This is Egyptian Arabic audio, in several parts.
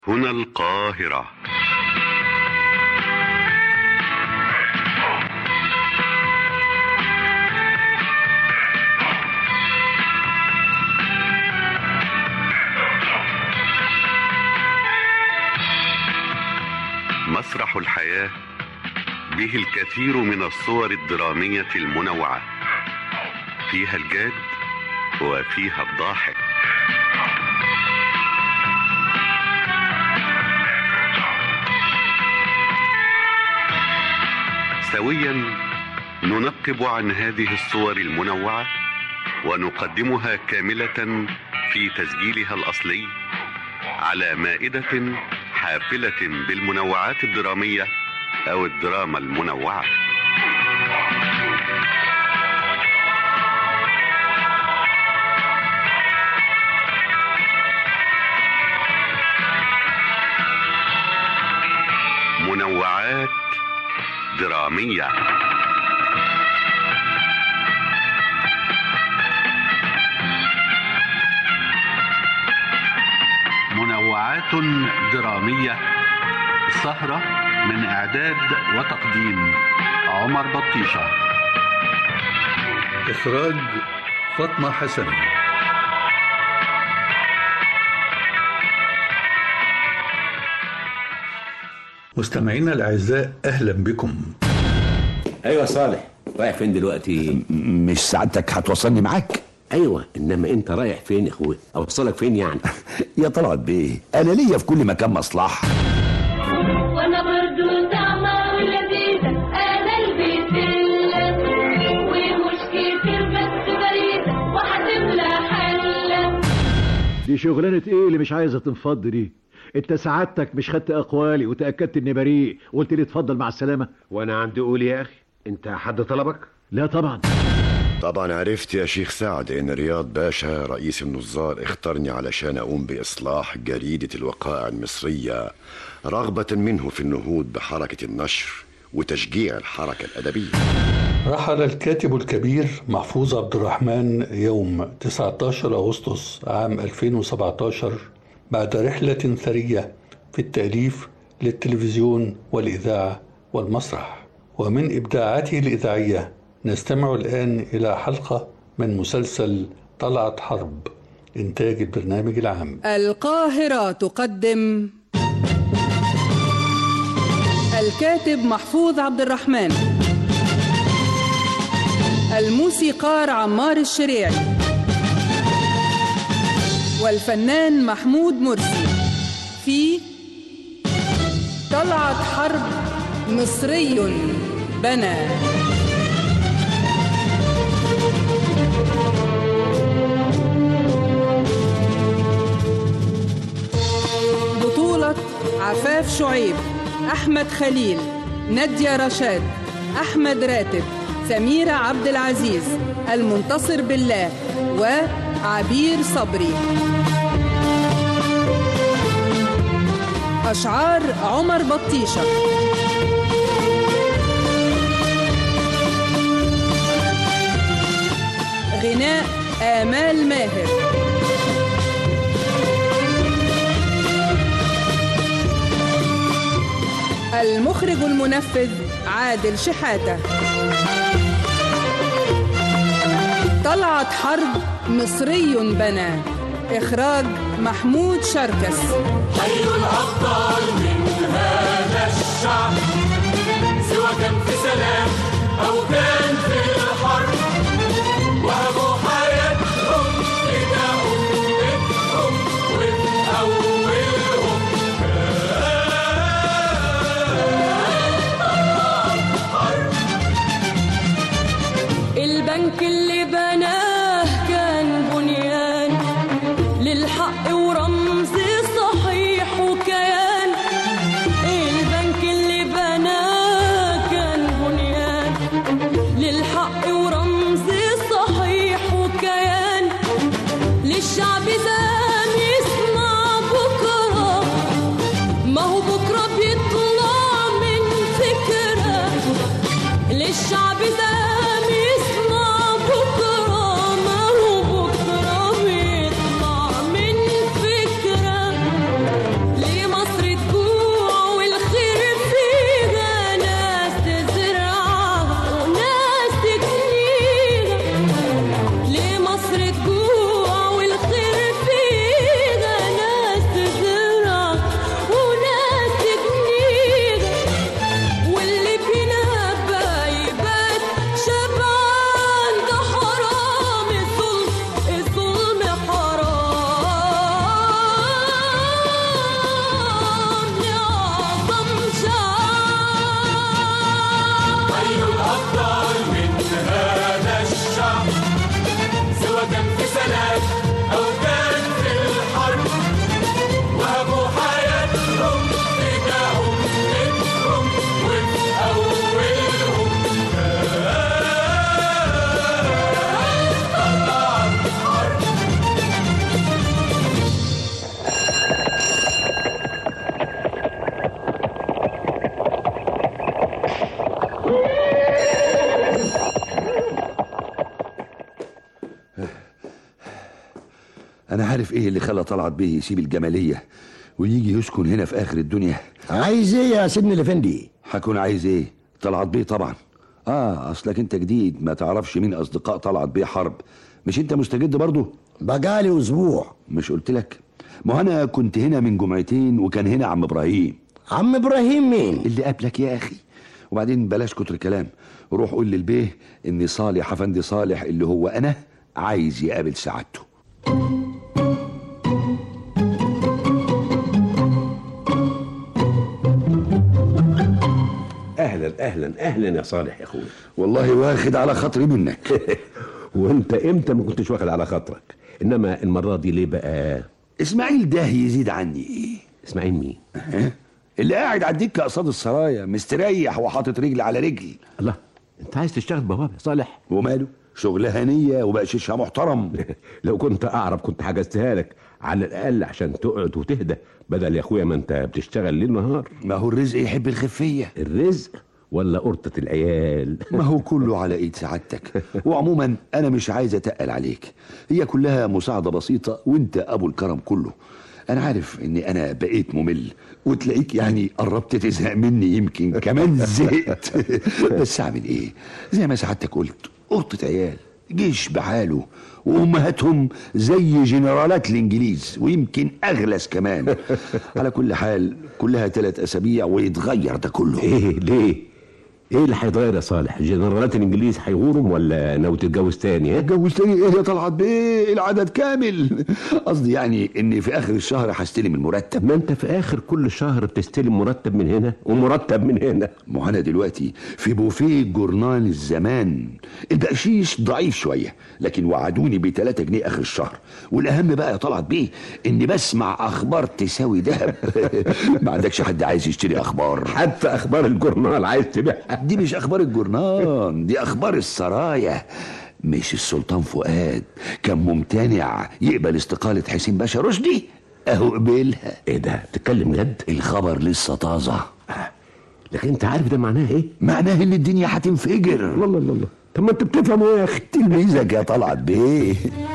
هنا القاهرة مسرح الحياة به الكثير من الصور الدرامية المنوعة فيها الجاد وفيها الضاحك سويا ننقب عن هذه الصور المنوعة ونقدمها كاملة في تسجيلها الأصلي على مائدة حافلة بالمنوعات الدرامية أو الدراما المنوعة منوعات درامية منوعات درامية سهرة من إعداد وتقديم عمر بطيشة إخراج فاطمة حسن مستمعينا الأعزاء أهلا بكم ايوه صالح رايح فين دلوقتي مش سعادتك هتوصلني معاك ايوه انما انت رايح فين يا اخويا اوصلك فين يعني يا طلعت بيه انا ليا في كل مكان مصلحه وانا برضو طعمة ولذيذة انا البيت ومش كتير بس بريدة وهتملى حلة دي شغلانة ايه اللي مش عايزة تنفض دي انت سعادتك مش خدت اقوالي وتأكدت اني بريء وقلت لي اتفضل مع السلامة وانا عندي قول يا اخي انت حد طلبك لا طبعا طبعا عرفت يا شيخ سعد ان رياض باشا رئيس النظار اختارني علشان اقوم باصلاح جريدة الوقائع المصرية رغبة منه في النهوض بحركة النشر وتشجيع الحركة الأدبية رحل الكاتب الكبير محفوظ عبد الرحمن يوم 19 أغسطس عام 2017 بعد رحلة ثرية في التأليف للتلفزيون والإذاعة والمسرح ومن إبداعاته الإذاعية نستمع الآن إلى حلقة من مسلسل طلعت حرب إنتاج البرنامج العام القاهرة تقدم الكاتب محفوظ عبد الرحمن الموسيقار عمار الشريعي والفنان محمود مرسي في طلعت حرب مصري بنى بطولة عفاف شعيب أحمد خليل نادية رشاد أحمد راتب سميرة عبد العزيز المنتصر بالله وعبير صبري أشعار عمر بطيشة غناء آمال ماهر المخرج المنفذ عادل شحاتة طلعت حرب مصري بنى إخراج محمود شركس حي الأبطال من هذا الشعب سواء كان في سلام أو كان في الحرب وهبوا حياتهم إلى أمتهم وفي أولهم البنك اللي بناه كان بنيان للحق ورمز صحيح وكيان البنك اللي بناه كان بنيان للحق ورمز صحيح وكيان للشعب زام يسمع بكرة ما هو بكرة بيطلع من فكرة للشعب زام يسمع بكرة ما هو بكرة بيطلع من فكرة ليه ما عارف ايه اللي خلى طلعت بيه يسيب الجماليه ويجي يسكن هنا في اخر الدنيا عايز ايه يا سيدنا الافندي هكون عايز ايه طلعت بيه طبعا اه اصلك انت جديد ما تعرفش مين اصدقاء طلعت بيه حرب مش انت مستجد برضه بقالي اسبوع مش قلت لك ما انا كنت هنا من جمعتين وكان هنا عم ابراهيم عم ابراهيم مين اللي قبلك يا اخي وبعدين بلاش كتر كلام روح قول للبيه ان صالح افندي صالح اللي هو انا عايز يقابل سعادته اهلا اهلا اهلا يا صالح يا اخويا والله واخد على خاطري منك وانت امتى ما كنتش واخد على خاطرك انما المره دي ليه بقى اسماعيل ده يزيد عني اسماعيل مين ها؟ اللي قاعد على الدكه قصاد السرايا مستريح وحاطط رجل على رجل الله انت عايز تشتغل بوابه يا صالح وماله شغلها هنيه وبقشيشها محترم لو كنت اعرف كنت حجزتها لك على الاقل عشان تقعد وتهدى بدل يا اخويا ما انت بتشتغل ليل نهار ما هو الرزق يحب الخفيه الرزق ولا قرطة العيال ما هو كله على ايد سعادتك وعموما انا مش عايز اتقل عليك هي كلها مساعده بسيطه وانت ابو الكرم كله انا عارف اني انا بقيت ممل وتلاقيك يعني قربت تزهق مني يمكن كمان زهقت بس اعمل ايه زي ما سعادتك قلت قرطة عيال جيش بحاله وامهاتهم زي جنرالات الانجليز ويمكن اغلس كمان على كل حال كلها ثلاث اسابيع ويتغير ده كله ايه ليه ايه اللي هيتغير يا صالح جنرالات الانجليز هيغورهم ولا ناوي تتجوز تاني ها اتجوز تاني ايه يا طلعت بيه العدد كامل قصدي يعني اني في اخر الشهر هستلم المرتب ما انت في اخر كل شهر بتستلم مرتب من هنا ومرتب من هنا ما انا دلوقتي في بوفيه جورنال الزمان البقشيش ضعيف شويه لكن وعدوني ب 3 جنيه اخر الشهر والاهم بقى يا طلعت بيه اني بسمع اخبار تساوي ذهب ما عندكش حد عايز يشتري اخبار حتى اخبار الجورنال عايز تبيعها دي مش اخبار الجورنال دي اخبار السرايا مش السلطان فؤاد كان ممتنع يقبل استقالة حسين باشا رشدي اهو قبلها ايه ده بتتكلم جد الخبر لسه طازة لكن انت عارف ده معناه ايه معناه ان الدنيا هتنفجر الله الله الله طب ما انت بتفهم ايه يا اخي تلميذك يا طلعت بيه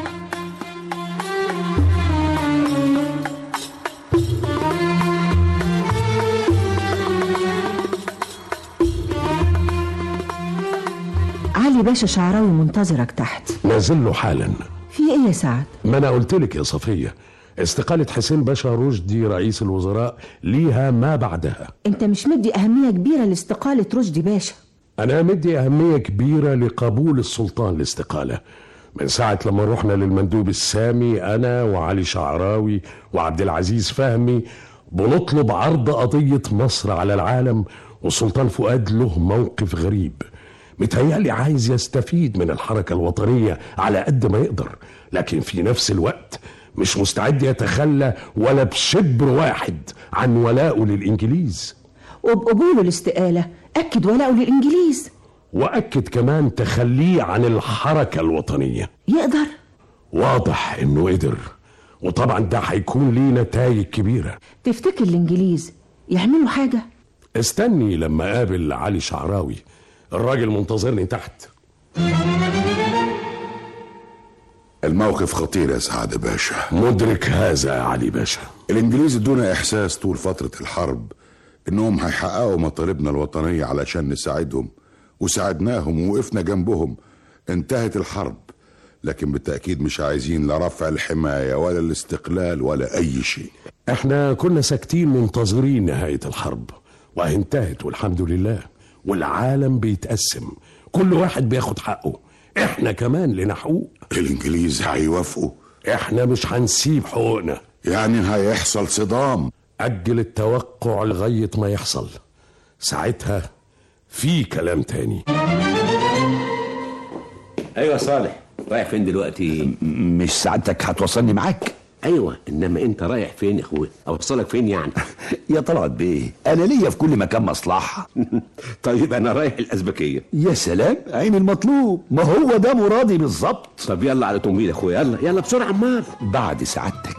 علي باشا شعراوي منتظرك تحت نازل له حالا في ايه يا سعد ما انا قلت لك يا صفيه استقالة حسين باشا رشدي رئيس الوزراء ليها ما بعدها انت مش مدي اهمية كبيرة لاستقالة رشدي باشا أنا مدي أهمية كبيرة لقبول السلطان الاستقالة من ساعة لما رحنا للمندوب السامي أنا وعلي شعراوي وعبد العزيز فهمي بنطلب عرض قضية مصر على العالم والسلطان فؤاد له موقف غريب متهيألي عايز يستفيد من الحركة الوطنية على قد ما يقدر لكن في نفس الوقت مش مستعد يتخلى ولا بشبر واحد عن ولائه للإنجليز وبقبوله الاستقالة أكد ولاءه للإنجليز وأكد كمان تخليه عن الحركة الوطنية يقدر واضح إنه قدر وطبعا ده هيكون ليه نتائج كبيرة تفتكر الإنجليز يعملوا حاجة استني لما قابل علي شعراوي الراجل منتظرني تحت الموقف خطير يا سعادة باشا مدرك هذا يا علي باشا الانجليز ادونا احساس طول فترة الحرب انهم هيحققوا مطالبنا الوطنية علشان نساعدهم وساعدناهم ووقفنا جنبهم انتهت الحرب لكن بالتأكيد مش عايزين لا رفع الحماية ولا الاستقلال ولا أي شيء احنا كنا ساكتين منتظرين نهاية الحرب وانتهت والحمد لله والعالم بيتقسم كل واحد بياخد حقه احنا كمان لنا حقوق الانجليز هيوافقوا احنا مش هنسيب حقوقنا يعني هيحصل صدام اجل التوقع لغاية ما يحصل ساعتها في كلام تاني ايوه يا صالح رايح فين دلوقتي مش سعادتك هتوصلني معاك ايوه انما انت رايح فين يا اخويا اوصلك فين يعني يا طلعت بيه انا ليا في كل مكان مصلحه طيب انا رايح الازبكيه يا سلام عين المطلوب ما هو ده مرادي بالظبط طب يلا على تومبيل يا اخويا يلا يلا بسرعه عمال بعد سعادتك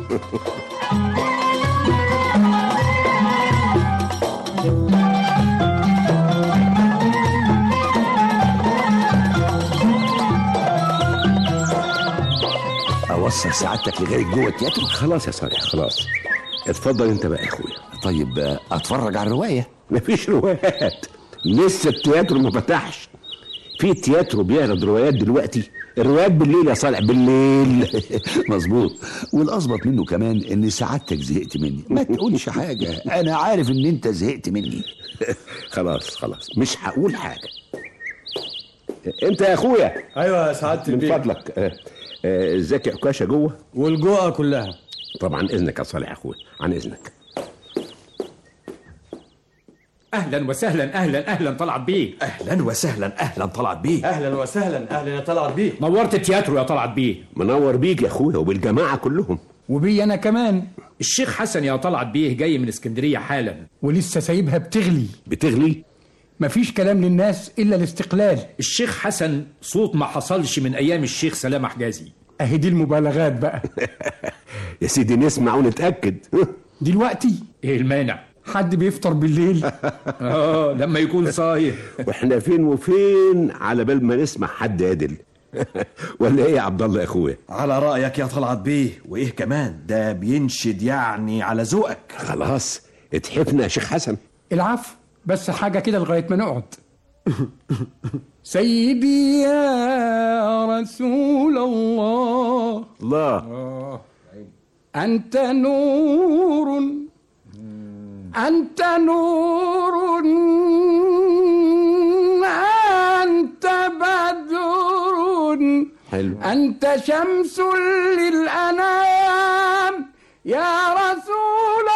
توصل سعادتك لغايه جوه التياترو خلاص يا صالح خلاص اتفضل انت بقى يا اخويا طيب آه، اتفرج على الروايه مفيش روايات لسه التياترو ما فتحش في تياترو بيعرض روايات دلوقتي الروايات بالليل يا صالح بالليل مظبوط والاظبط منه كمان ان سعادتك زهقت مني ما تقولش حاجه انا عارف ان انت زهقت مني خلاص خلاص مش هقول حاجه انت يا اخويا ايوه يا سعاده من البيت فضلك آه، آه، ازيك يا عكاشه جوه والجوعه كلها طبعا اذنك يا صالح يا اخويا عن اذنك اهلا وسهلا اهلا اهلا طلعت بيه اهلا وسهلا اهلا طلعت بيه اهلا وسهلا اهلا يا طلعت بيه نورت التياترو يا طلعت بيه منور بيك يا اخويا وبالجماعه كلهم وبي انا كمان الشيخ حسن يا طلعت بيه جاي من اسكندريه حالا ولسه سايبها بتغلي بتغلي مفيش كلام للناس الا الاستقلال الشيخ حسن صوت ما حصلش من ايام الشيخ سلامه حجازي اهي دي المبالغات بقى يا سيدي نسمع ونتاكد دلوقتي ايه المانع حد بيفطر بالليل اه لما يكون صايم واحنا فين وفين على بال ما نسمع حد عدل ولا ايه يا عبد الله يا اخويا على رايك يا طلعت بيه وايه كمان ده بينشد يعني على ذوقك خلاص اتحفنا يا شيخ حسن العفو بس حاجه كده لغايه ما نقعد سيدي يا رسول الله الله أنت نور أنت نور أنت بدر حلو أنت شمس للأنام يا رسول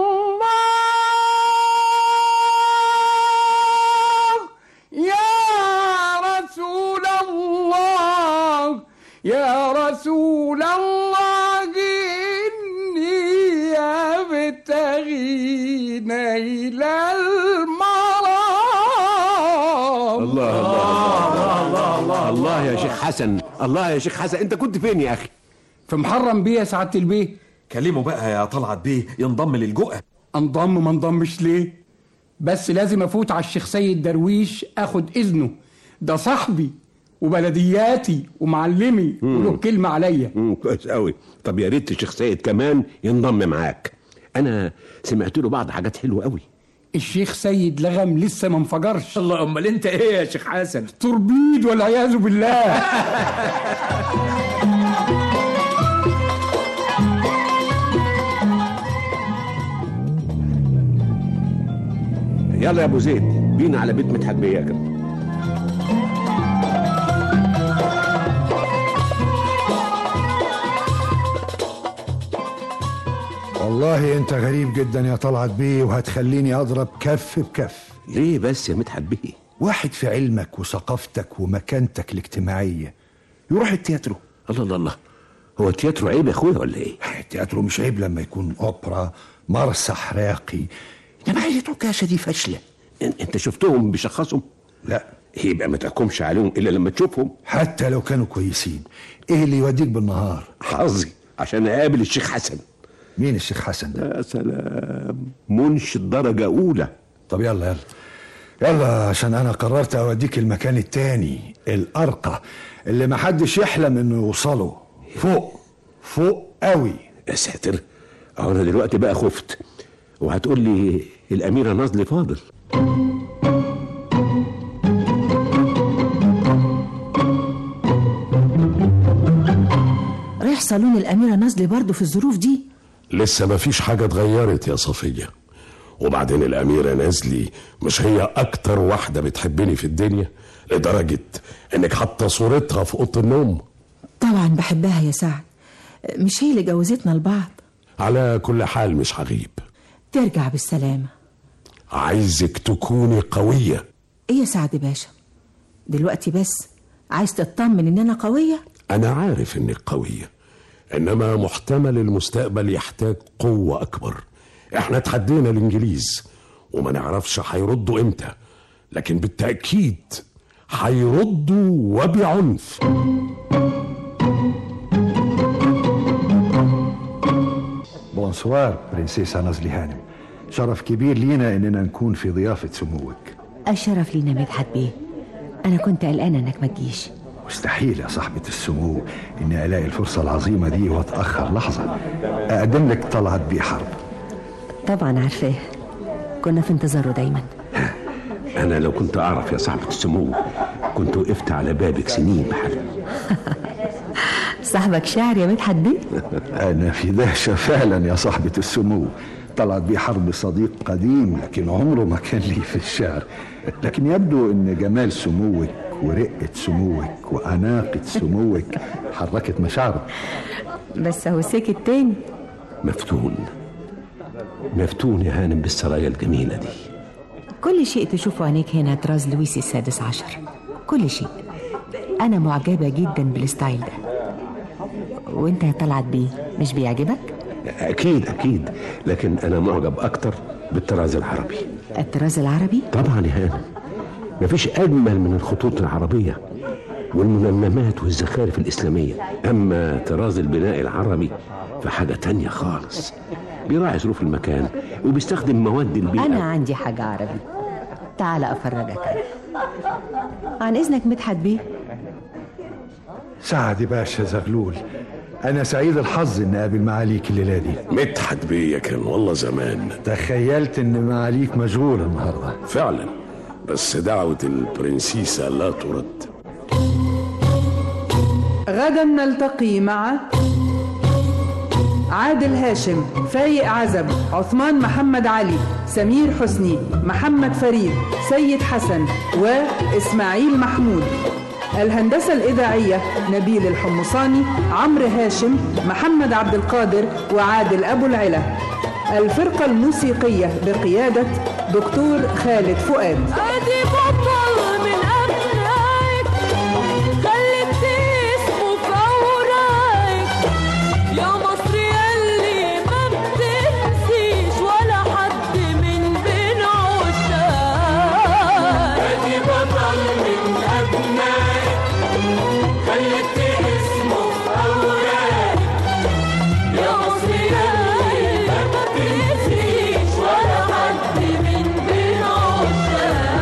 الله يا رسول الله يا رسول الله إني أبتغي نيل المرام الله الله الله الله الله يا شيخ حسن الله يا شيخ حسن انت كنت فين يا اخي في محرم بيه يا سعادة البيه كلمه بقى يا طلعت بيه ينضم للجوء انضم ما انضمش ليه بس لازم افوت على الشيخ سيد درويش اخد اذنه ده صاحبي وبلدياتي ومعلمي وله كلمة عليا امم كويس قوي طب يا ريت الشيخ سيد كمان ينضم معاك انا سمعت له بعض حاجات حلوه قوي الشيخ سيد لغم لسه ما انفجرش الله امال انت ايه يا شيخ حسن توربيد والعياذ بالله يلا يا ابو زيد بينا على بيت مدحت بياكل والله انت غريب جدا يا طلعت بيه وهتخليني اضرب كف بكف ليه بس يا مدحت بيه واحد في علمك وثقافتك ومكانتك الاجتماعيه يروح التياترو الله الله الله هو التياترو عيب يا اخويا ولا ايه التياترو مش عيب لما يكون اوبرا مسرح راقي انما عيلة عكاشة دي فاشلة إن- انت شفتهم بيشخصهم لا يبقى ما تحكمش عليهم الا لما تشوفهم حتى لو كانوا كويسين ايه اللي يوديك بالنهار حظي عشان اقابل الشيخ حسن مين الشيخ حسن ده يا سلام منشد درجه اولى طب يلا يلا يلا عشان انا قررت اوديك المكان التاني الارقى اللي محدش يحلم انه يوصله فوق فوق قوي يا ساتر اهو انا دلوقتي بقى خفت وهتقول لي الاميره نازلي فاضل رايح صالون الأميرة نازلي برضه في الظروف دي لسه ما فيش حاجة اتغيرت يا صفية وبعدين الأميرة نازلي مش هي أكتر واحدة بتحبني في الدنيا لدرجة إنك حاطة صورتها في أوضة النوم طبعا بحبها يا سعد مش هي اللي جوزتنا لبعض على كل حال مش هغيب ترجع بالسلامة عايزك تكوني قوية ايه يا سعد باشا دلوقتي بس عايز تطمن ان انا قوية أنا عارف إنك قوية إنما محتمل المستقبل يحتاج قوة أكبر إحنا تحدينا الإنجليز وما نعرفش هيردوا إمتى لكن بالتأكيد هيردوا وبعنف بونسوار برنسيسة نازلي هانم شرف كبير لينا اننا نكون في ضيافة سموك الشرف لينا مدحت بيه انا كنت قلقانه انك ما تجيش مستحيل يا صاحبة السمو إني ألاقي الفرصة العظيمة دي وأتأخر لحظة أقدم لك طلعت بيه حرب طبعا عارفاه كنا في انتظاره دايما انا لو كنت اعرف يا صاحبة السمو كنت وقفت على بابك سنين بحال صاحبك شاعر يا مدحت بيه أنا في دهشة فعلا يا صاحبة السمو طلعت بيه حرب صديق قديم لكن عمره ما كان لي في الشعر لكن يبدو ان جمال سموك ورقة سموك وأناقة سموك حركت مشاعره بس هو سكت تاني مفتون مفتون يا هانم بالسرايا الجميلة دي كل شيء تشوفه عينيك هنا طراز لويس السادس عشر كل شيء أنا معجبة جدا بالستايل ده وانت يا طلعت بيه مش بيعجبك؟ اكيد اكيد لكن انا معجب اكتر بالطراز العربي الطراز العربي؟ طبعا يا هانم مفيش اجمل من الخطوط العربيه والمنممات والزخارف الاسلاميه اما طراز البناء العربي فحاجه تانية خالص بيراعي ظروف المكان وبيستخدم مواد البيئه أنا عندي حاجة عربي تعال أفرجك عن إذنك مدحت بيه سعد باشا زغلول أنا سعيد الحظ إني أقابل معاليك الليلة دي مدحت بيه كان والله زمان تخيلت إن معاليك مشغول النهاردة فعلا بس دعوة البرنسيسة لا ترد غدا نلتقي مع عادل هاشم فايق عزب عثمان محمد علي سمير حسني محمد فريد سيد حسن وإسماعيل محمود الهندسة الإذاعية نبيل الحمصاني عمرو هاشم محمد عبد القادر وعادل أبو العلا الفرقة الموسيقية بقيادة دكتور خالد فؤاد ادي بطل من ابنائك خليت اسمه في اوراقك يا مصر ياللي ما بتنسيش ولا حد من بين عشاق ادي بطل من ابنائك خليت اسمه في اوراقك يا مصر ياللي ما بتنسيش ولا حد من بين عشاق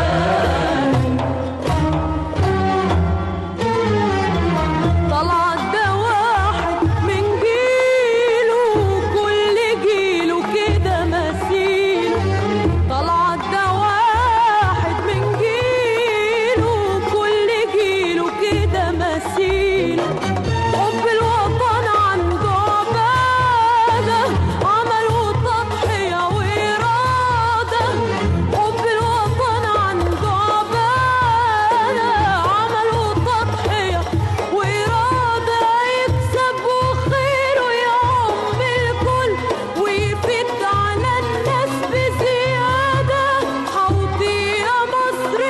طلعت ده واحد من جيله كل جيله كده مثيل طلعت ده واحد من جيله كل جيله كده مثيل حب الوطن عنده عبادة عمل وتضحية وإرادة حب الوطن عنده عبادة عمل وتضحية وإرادة يكسب وخيره يعم الكل ويفيد على الناس بزيادة حوطي يا مصر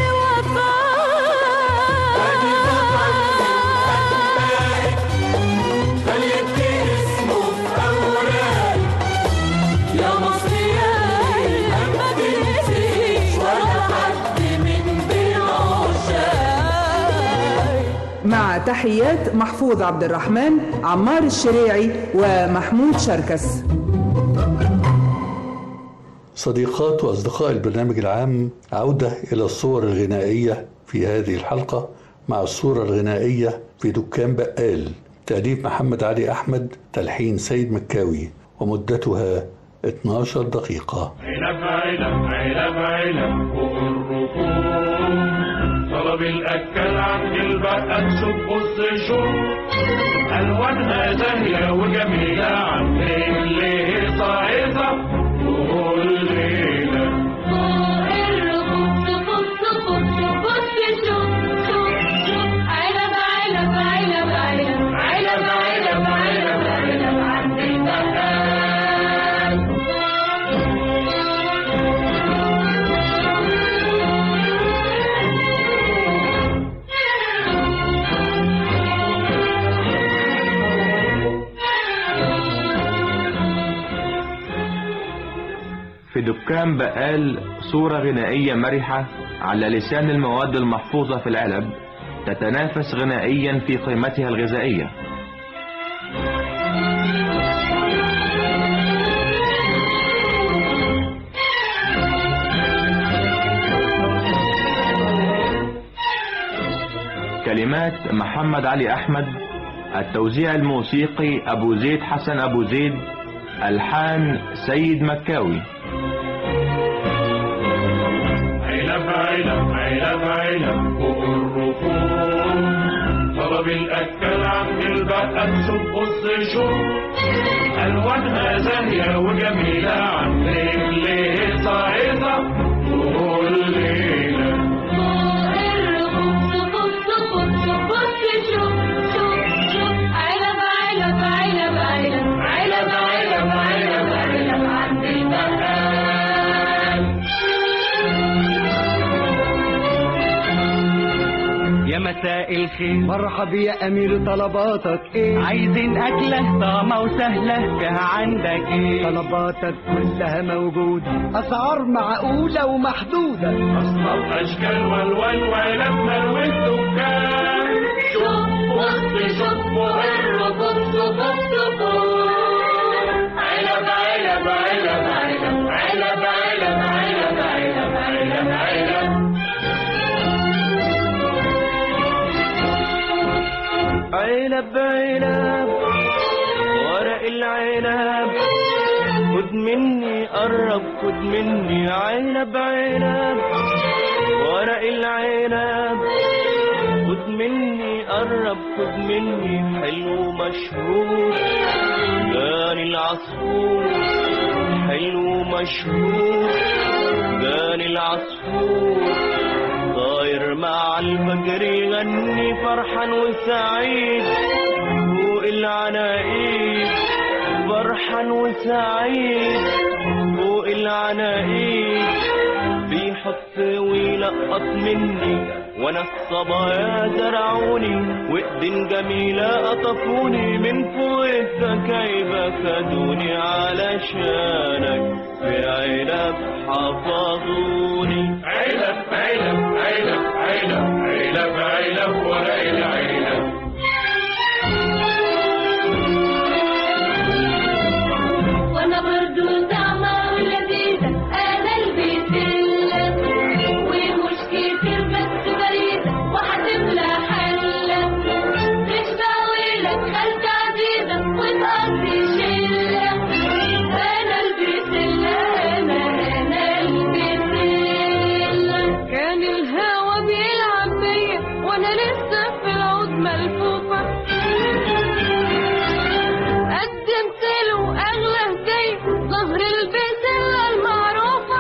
خليت اسمه في اوراقك يا مصر ياللي ما بتنسيش ولا حد من بين عشاق مع تحيات محفوظ عبد الرحمن عمار الشريعي ومحمود شركس صديقات وأصدقاء البرنامج العام عودة إلى الصور الغنائية في هذه الحلقة مع الصورة الغنائية في دكان بقال تأليف محمد علي أحمد تلحين سيد مكاوي ومدتها 12 دقيقة علب علب علب علب فوق الركوب طلب الاكل عند البقال شوف بص شوف الوانها زاهيه وجميله عن اللي هيصه هيصه وكل ليله في دكان بقال صورة غنائية مرحة على لسان المواد المحفوظة في العلب تتنافس غنائيا في قيمتها الغذائية كلمات محمد علي أحمد التوزيع الموسيقي أبو زيد حسن أبو زيد ألحان سيد مكاوي علب علب علب علب فوق الركوب طلب الأكل عند البقى شوف بص شوف ألوانها زاهية وجميلة عن الليل هيصة طول ليلة يا مساء الخير مرحب يا امير طلباتك ايه عايزين اكله طعمه وسهله فيها عندك ايه طلباتك كلها موجوده اسعار معقوله ومحدوده أصناف أشكال والوان وعلب مروي الدكان شوف بص شوف فوق الركوب صفوف صفوف علب علب علب علب علب علب علب علب علب علب علب علب ورق العنب خد مني قرب خد مني علب علب ورق العنب خد مني قرب خد مني حلو مشهور جاني العصفور حلو مشهور جاني العصفور طاير مع الفجر يغني فرحان وسعيد فوق العناقيد فرحان وسعيد فوق العناقيد بيحط ويلقط مني وانا الصبايا زرعوني وايدين جميلة قطفوني من فوق التكايبة خدوني علشانك في علب حفظوني علب علب علب علب علب علب ورق العنب وانا برضو طعمة ولذيذة انا البسلة ومش كتير بس بريدة وهتملى حلة تشبع ولك خالتي عزيزة وتقضي شلة انا البسلة انا انا البسلة كان الهوا بيلعب بيا وانا لسه في العود ملفوفة قدمت له اغلى هديه ظهر البسله المعروفه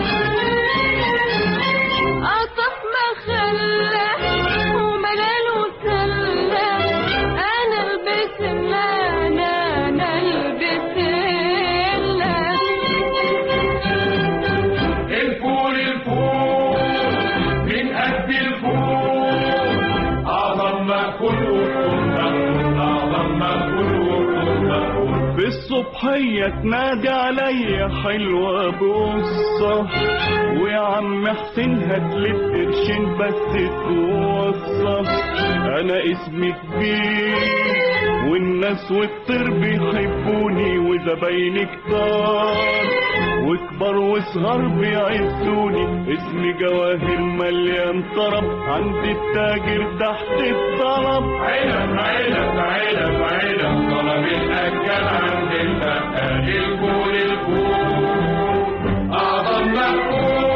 قطف مخله وملاله سله انا البسله انا انا البسله الفول الفول من قد الفول أعظم مأكول وكل مأكول أعظم مأكول وكل مأكول بالصبحية تنادي عليا حلوة بقصة ويا عم حسين هاتلي قرشين بس توصى انا اسمي كبير والناس والطير بيحبوني وزبايني كتار وكبار وصغار بيعزوني اسمي جواهر مليان طرب عند التاجر تحت الطلب علب علب علب علب طلب الأكل عند البقال الفول الفول أعظم مأكول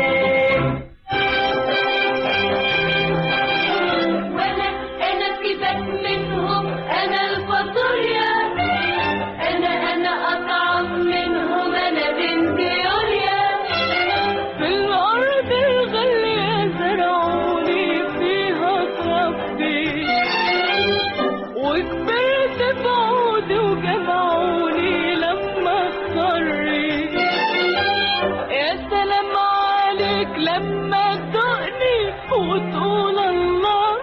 وانا انا سيبك منهم انا الفاصوليا انا انا اطعم منهم انا بنت يوليا في الارض الغالية زرعوني فيها صفي وكبرت بعودي وجمعوني لما اضطري يا سلام عليك لما تدقني وتقول الله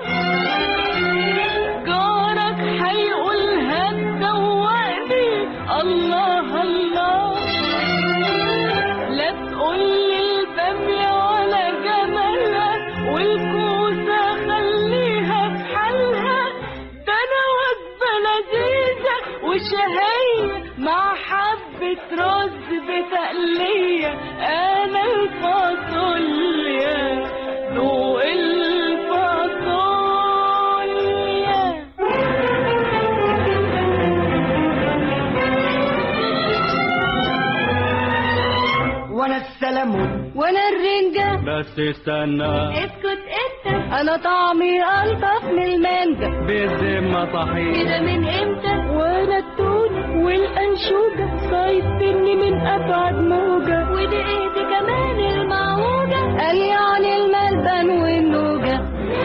جارك هيقول هتدوقني الله الله لا تقولي البامية ولا جمالها والكوسة خليها في حالها ده انا وجبة لذيذة وشهية مع حبة رز بتقلية انا الفاصوليا ذوق الفاصوليا وانا السلمون وانا الرنجة بس استنى اسكت انت انا طعمي الطف من المانجا بالذمة صحيح كده من امتى وانا التون والانشوجة صيدتني من ابعد موجة ودي ايه دي كمان المعوجة قال يعني الملبن والنوجة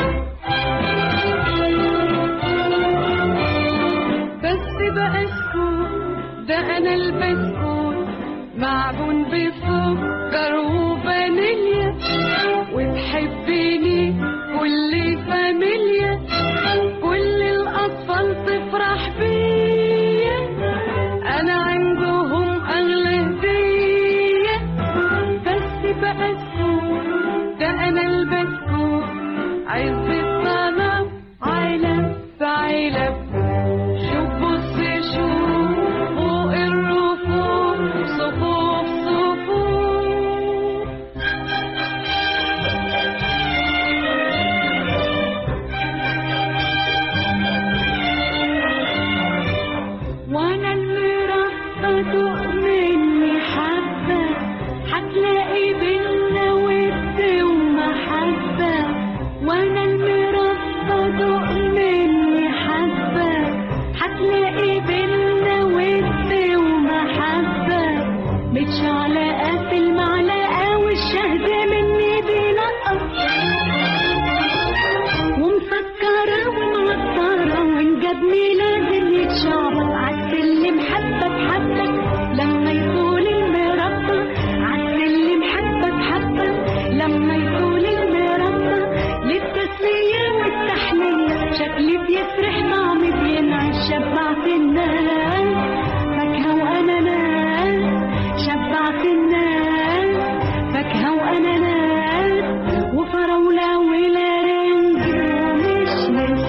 بس بقى اسكت ده انا البسكوت معجون بسكر وفانيليا وتحبني كل فاميليا كل الاطفال تفرح بيا انا عندهم اغلى هديه بس بقى اسكت ده انا البسكوت عز الطلب علب في علب شوف بص شوف فوق الرفوف صفوف صفوف وانا المرقة دوق مني حبة هتلاقي بينا ود ومحبة وانا المرقة دوق مني حبة هتلاقي بينا ود ومحبة متشعلقة في المعلقة والشهد مني بينقط ومسكرة ومعطرة وانجبني لازم يتشعبط عالسلم حبة بحبة لما يطول المربى عالسلم حبة بحبة لما يطول المربى للتسلية والتحلية شكلي بيفرح طعمي بينعش شبعت الناس فاكهة وأناناس شبعت الناس فاكهة وأناناس وفراولة ولارنج ومشمش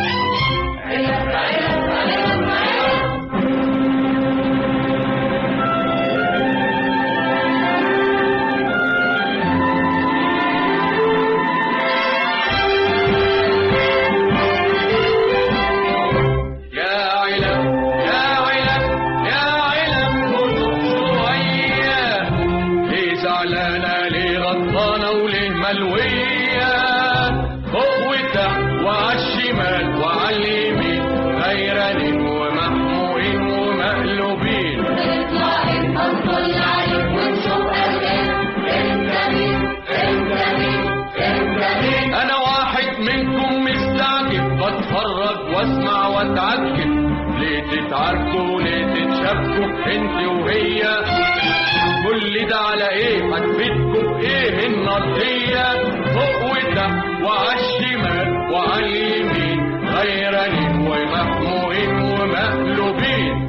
يا علم يا علم يا علم كنت شوية ليه زعلانة ليه غضبانة وليه ملوية فوق وتحت وعالشمال وعاليمين غيرانين ومحموقين ومقلوبين انا واحد منكم مستعجب بتفرج واسمع واتعجب ليه تتعاركوا ليه تتشابكوا انت وهي كل ده على ايه هتفيدكم بايه النرجية فوق وتحت وعالشمال وعاليمين غيرانين ومحموقين ومقلوبين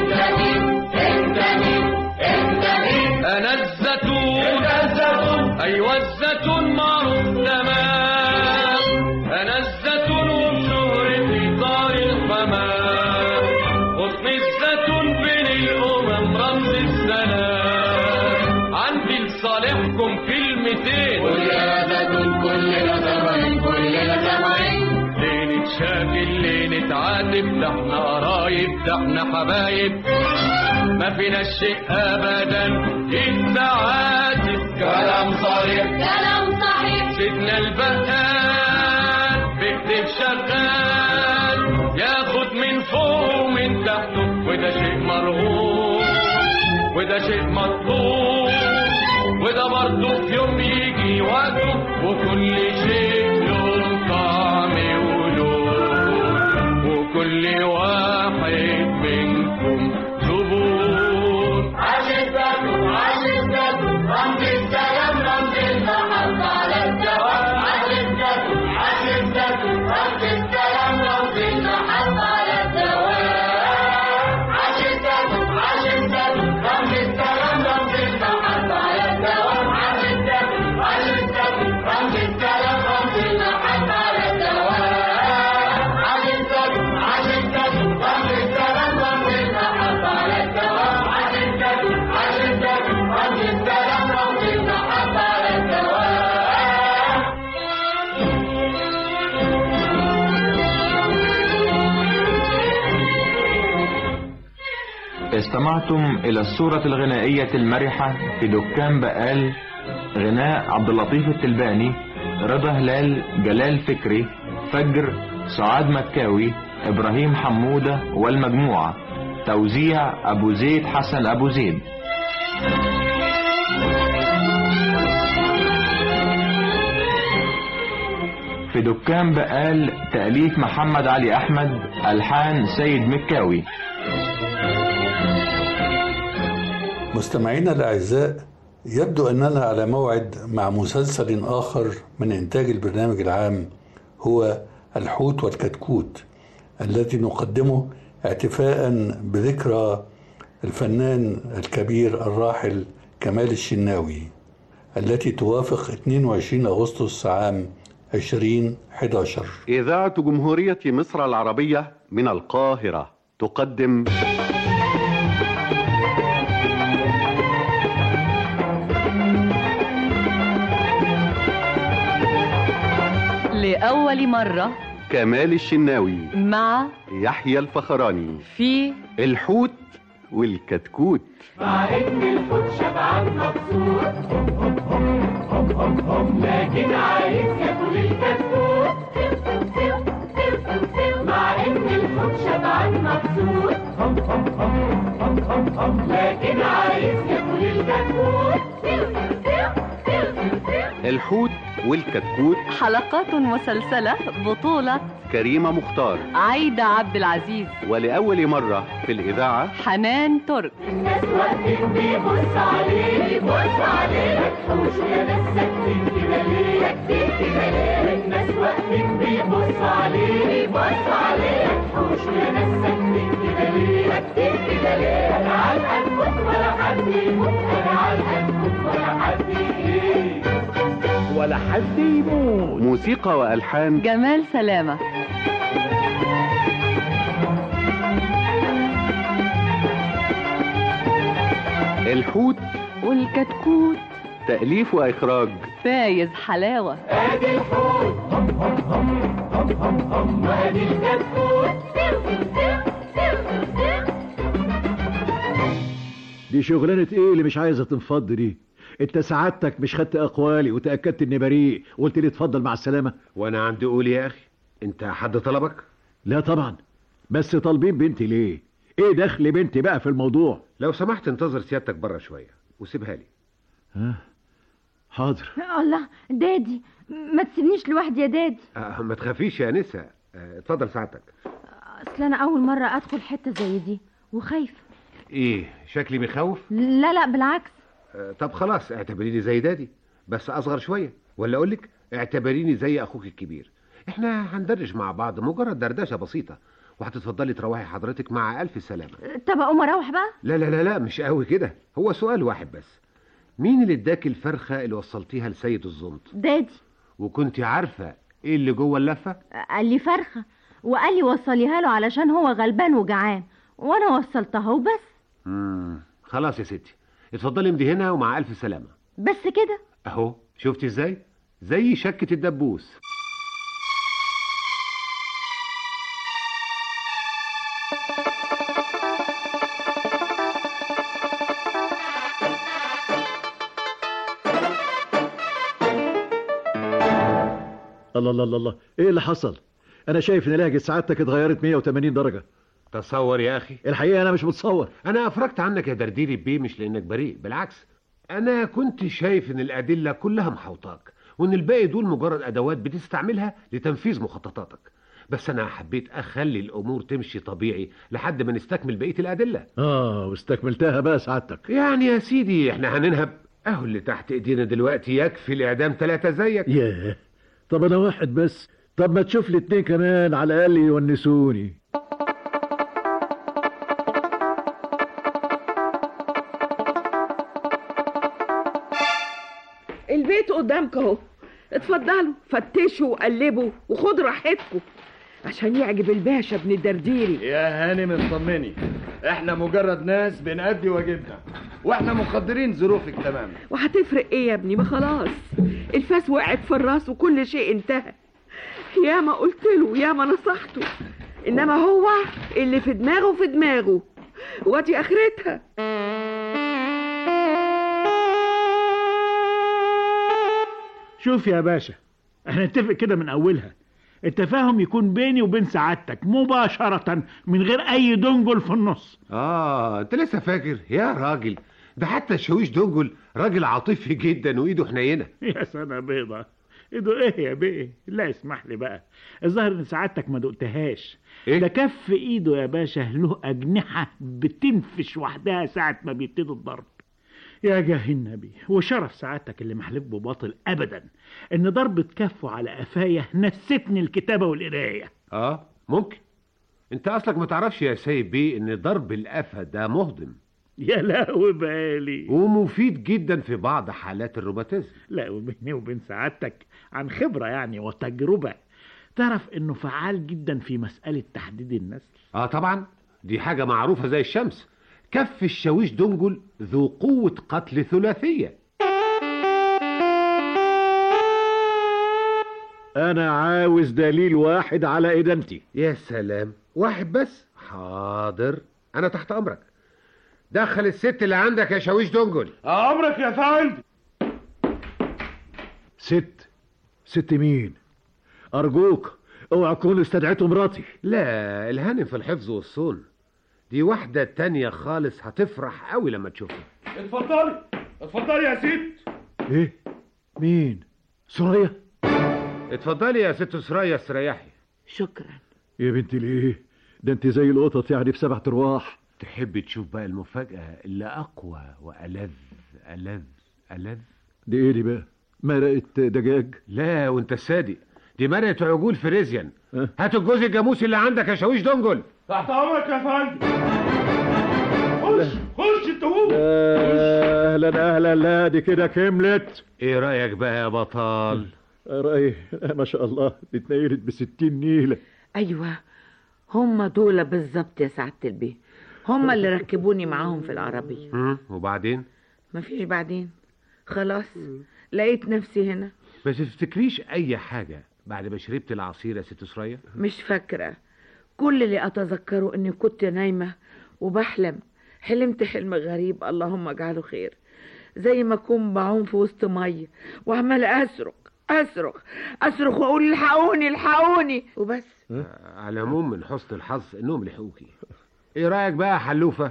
انا الزيتون ايوه الزيتون معروف تمام انا الزيتون وبشهرتي طار الحمام غصن الزيتون بين الامم رمز السلام عندي لصالحكم كلمتين قول يا زيتون كلنا سامعين كلنا سامعين ليه نتشاكل ليه نتعاتب ده احنا قرايب ده احنا حبايب ما فينا شيء ابدا التعاتب كلام صريح كلام صحيح سيدنا البقال بيكتب شغال ياخد من فوق ومن تحته وده شيء مرغوب وده شيء مطلوب وده برضه في يوم يجي وقته وكل شيء له طعم ولون وكل واحد منكم زبون عشقته عشقته رمز السلام رمز المحبة على الدوام عشقته عشقته رمز السلام رمز المحبة على الدوام عشقته عشقته رمز السلام رمز المحبة على الدوام عشقته عشقته رمز السلام رمز استمعتم إلى الصورة الغنائية المرحة في دكان بقال غناء عبد اللطيف التلباني رضا هلال جلال فكري فجر سعاد مكاوي إبراهيم حمودة والمجموعة توزيع أبو زيد حسن أبو زيد في دكان بقال تأليف محمد علي أحمد ألحان سيد مكاوي مستمعينا الأعزاء يبدو أننا على موعد مع مسلسل آخر من إنتاج البرنامج العام هو الحوت والكتكوت الذي نقدمه احتفاء بذكرى الفنان الكبير الراحل كمال الشناوي التي توافق 22 أغسطس عام 2011 إذاعة جمهورية مصر العربية من القاهرة تقدم لأول مرة كمال الشناوي مع يحيى الفخراني في الحوت والكتكوت مع ان الحوت شبعان مبسوط لكن عايز ياكل الكتكوت مع ان الحوت شبعان مبسوط لكن عايز ياكل الكتكوت الحوت والكتكوت حلقات مسلسلة بطولة كريمة مختار عايدة عبد العزيز ولأول مرة في الإذاعة حنان ترك الناس واقفين بيبص عليه بيبص عليه ما تحوش يا ناس ساكتين كده ليه ساكتين كده ليه الناس واقفين بيبص عليه بيبص عليه ما تحوش يا ناس ساكتين كده ليه ساكتين كده ليه انا علقان موت ولا حد يموت انا علقان موت ولا حد ايه ولا حد يموت موسيقى وألحان جمال سلامة الحوت والكتكوت تأليف وإخراج فايز حلاوة ادي الحوت وادي الكتكوت دي شغلانة ايه اللي مش عايزة تنفض دي انت سعادتك مش خدت اقوالي وتأكدت اني بريء وقلت لي اتفضل مع السلامة وانا عندي قول يا اخي انت حد طلبك لا طبعا بس طالبين بنتي ليه ايه دخل بنتي بقى في الموضوع لو سمحت انتظر سيادتك بره شويه وسيبها لي ها حاضر الله دادي ما تسيبنيش لوحدي يا دادي آه ما تخافيش يا نسا آه اتفضل ساعتك اصل انا اول مره ادخل حته زي دي وخايفه ايه شكلي مخوف لا لا بالعكس آه طب خلاص اعتبريني زي دادي بس اصغر شويه ولا اقول لك اعتبريني زي اخوك الكبير احنا هندردش مع بعض مجرد دردشه بسيطه وهتتفضلي تروحي حضرتك مع الف سلامه طب اقوم اروح بقى لا لا لا لا مش قوي كده هو سؤال واحد بس مين اللي اداك الفرخه اللي وصلتيها لسيد الزنط دادي وكنت عارفه ايه اللي جوه اللفه قال لي فرخه وقال لي وصليها له علشان هو غلبان وجعان وانا وصلتها وبس امم خلاص يا ستي اتفضلي امضي هنا ومع الف سلامه بس كده اهو شفتي ازاي زي شكه الدبوس الله الله الله الله ايه اللي حصل انا شايف ان لهجه سعادتك اتغيرت 180 درجه تصور يا اخي الحقيقه انا مش متصور انا افرجت عنك يا درديري بيه مش لانك بريء بالعكس انا كنت شايف ان الادله كلها محوطاك وان الباقي دول مجرد ادوات بتستعملها لتنفيذ مخططاتك بس انا حبيت اخلي الامور تمشي طبيعي لحد ما نستكمل بقيه الادله اه واستكملتها بقى سعادتك يعني يا سيدي احنا هننهب اهو اللي تحت ايدينا دلوقتي يكفي الاعدام ثلاثه زيك ياه طب انا واحد بس طب ما تشوف لي اتنين كمان على الاقل يونسوني البيت قدامك اهو اتفضلوا فتشوا وقلبوا وخدوا راحتكم عشان يعجب الباشا ابن الدرديري يا هانم اطمني احنا مجرد ناس بنأدي واجبنا واحنا مقدرين ظروفك تماما وهتفرق ايه يا ابني ما خلاص الفاس وقعت في الراس وكل شيء انتهى يا ما قلت له يا ما نصحته انما هو اللي في دماغه في دماغه وادي اخرتها شوف يا باشا احنا نتفق كده من اولها التفاهم يكون بيني وبين سعادتك مباشرة من غير اي دنجل في النص اه انت لسه فاكر يا راجل ده حتى الشاويش دنجل راجل عاطفي جدا وايده حنينه يا سنة بيضة ايده ايه يا بيه لا اسمح لي بقى الظاهر ان سعادتك ما دقتهاش إيه؟ ده كف ايده يا باشا له اجنحة بتنفش وحدها ساعة ما بيبتدي الضرب يا جاه النبي وشرف سعادتك اللي محلف بباطل ابدا ان ضربة كفه على قفايا نستني الكتابة والقراية اه ممكن انت اصلك ما تعرفش يا سيد بيه ان ضرب القفا ده مهضم يا لهوي بالي ومفيد جدا في بعض حالات الروماتيزم لا وبيني وبين سعادتك عن خبرة يعني وتجربة تعرف انه فعال جدا في مسألة تحديد النسل اه طبعا دي حاجة معروفة زي الشمس كف الشاويش دنجل ذو قوة قتل ثلاثية انا عاوز دليل واحد على ادانتي يا سلام واحد بس حاضر انا تحت امرك دخل الست اللي عندك يا شاويش دنجل امرك يا فندم ست ست مين ارجوك اوعى تكون استدعيته مراتي لا الهانم في الحفظ والصون دي واحدة تانية خالص هتفرح قوي لما تشوفها اتفضلي اتفضلي يا ست ايه مين سوريا اتفضلي يا ست سرايا استريحي شكرا يا بنتي ليه ده انت زي القطط يعني في سبع ارواح تحب تشوف بقى المفاجأة اللي أقوى وألذ ألذ ألذ دي ايه دي بقى مرقة دجاج لا وانت الصادق دي مرقة عجول فريزيان هات الجوز الجاموسي اللي عندك يا شاويش دنجل تحت امرك يا فندم خش خش انت هو اهلا اهلا لا دي كده كملت ايه رأيك بقى يا بطال رأيي ما شاء الله دي اتنيلت بستين نيلة ايوه هم دول بالظبط يا سعادة البيه هم اللي ركبوني معاهم في العربية مم، وبعدين مفيش بعدين خلاص لقيت نفسي هنا بس تفتكريش أي حاجة بعد ما شربت العصير يا ست سرية مش فاكرة كل اللي أتذكره إني كنت نايمة وبحلم حلمت حلم غريب اللهم اجعله خير زي ما أكون بعوم في وسط مية وعمالة أصرخ أصرخ أصرخ وأقول الحقوني الحقوني وبس على العموم من حسن الحظ إنهم لحقوكي إيه رأيك بقى يا حلوفة؟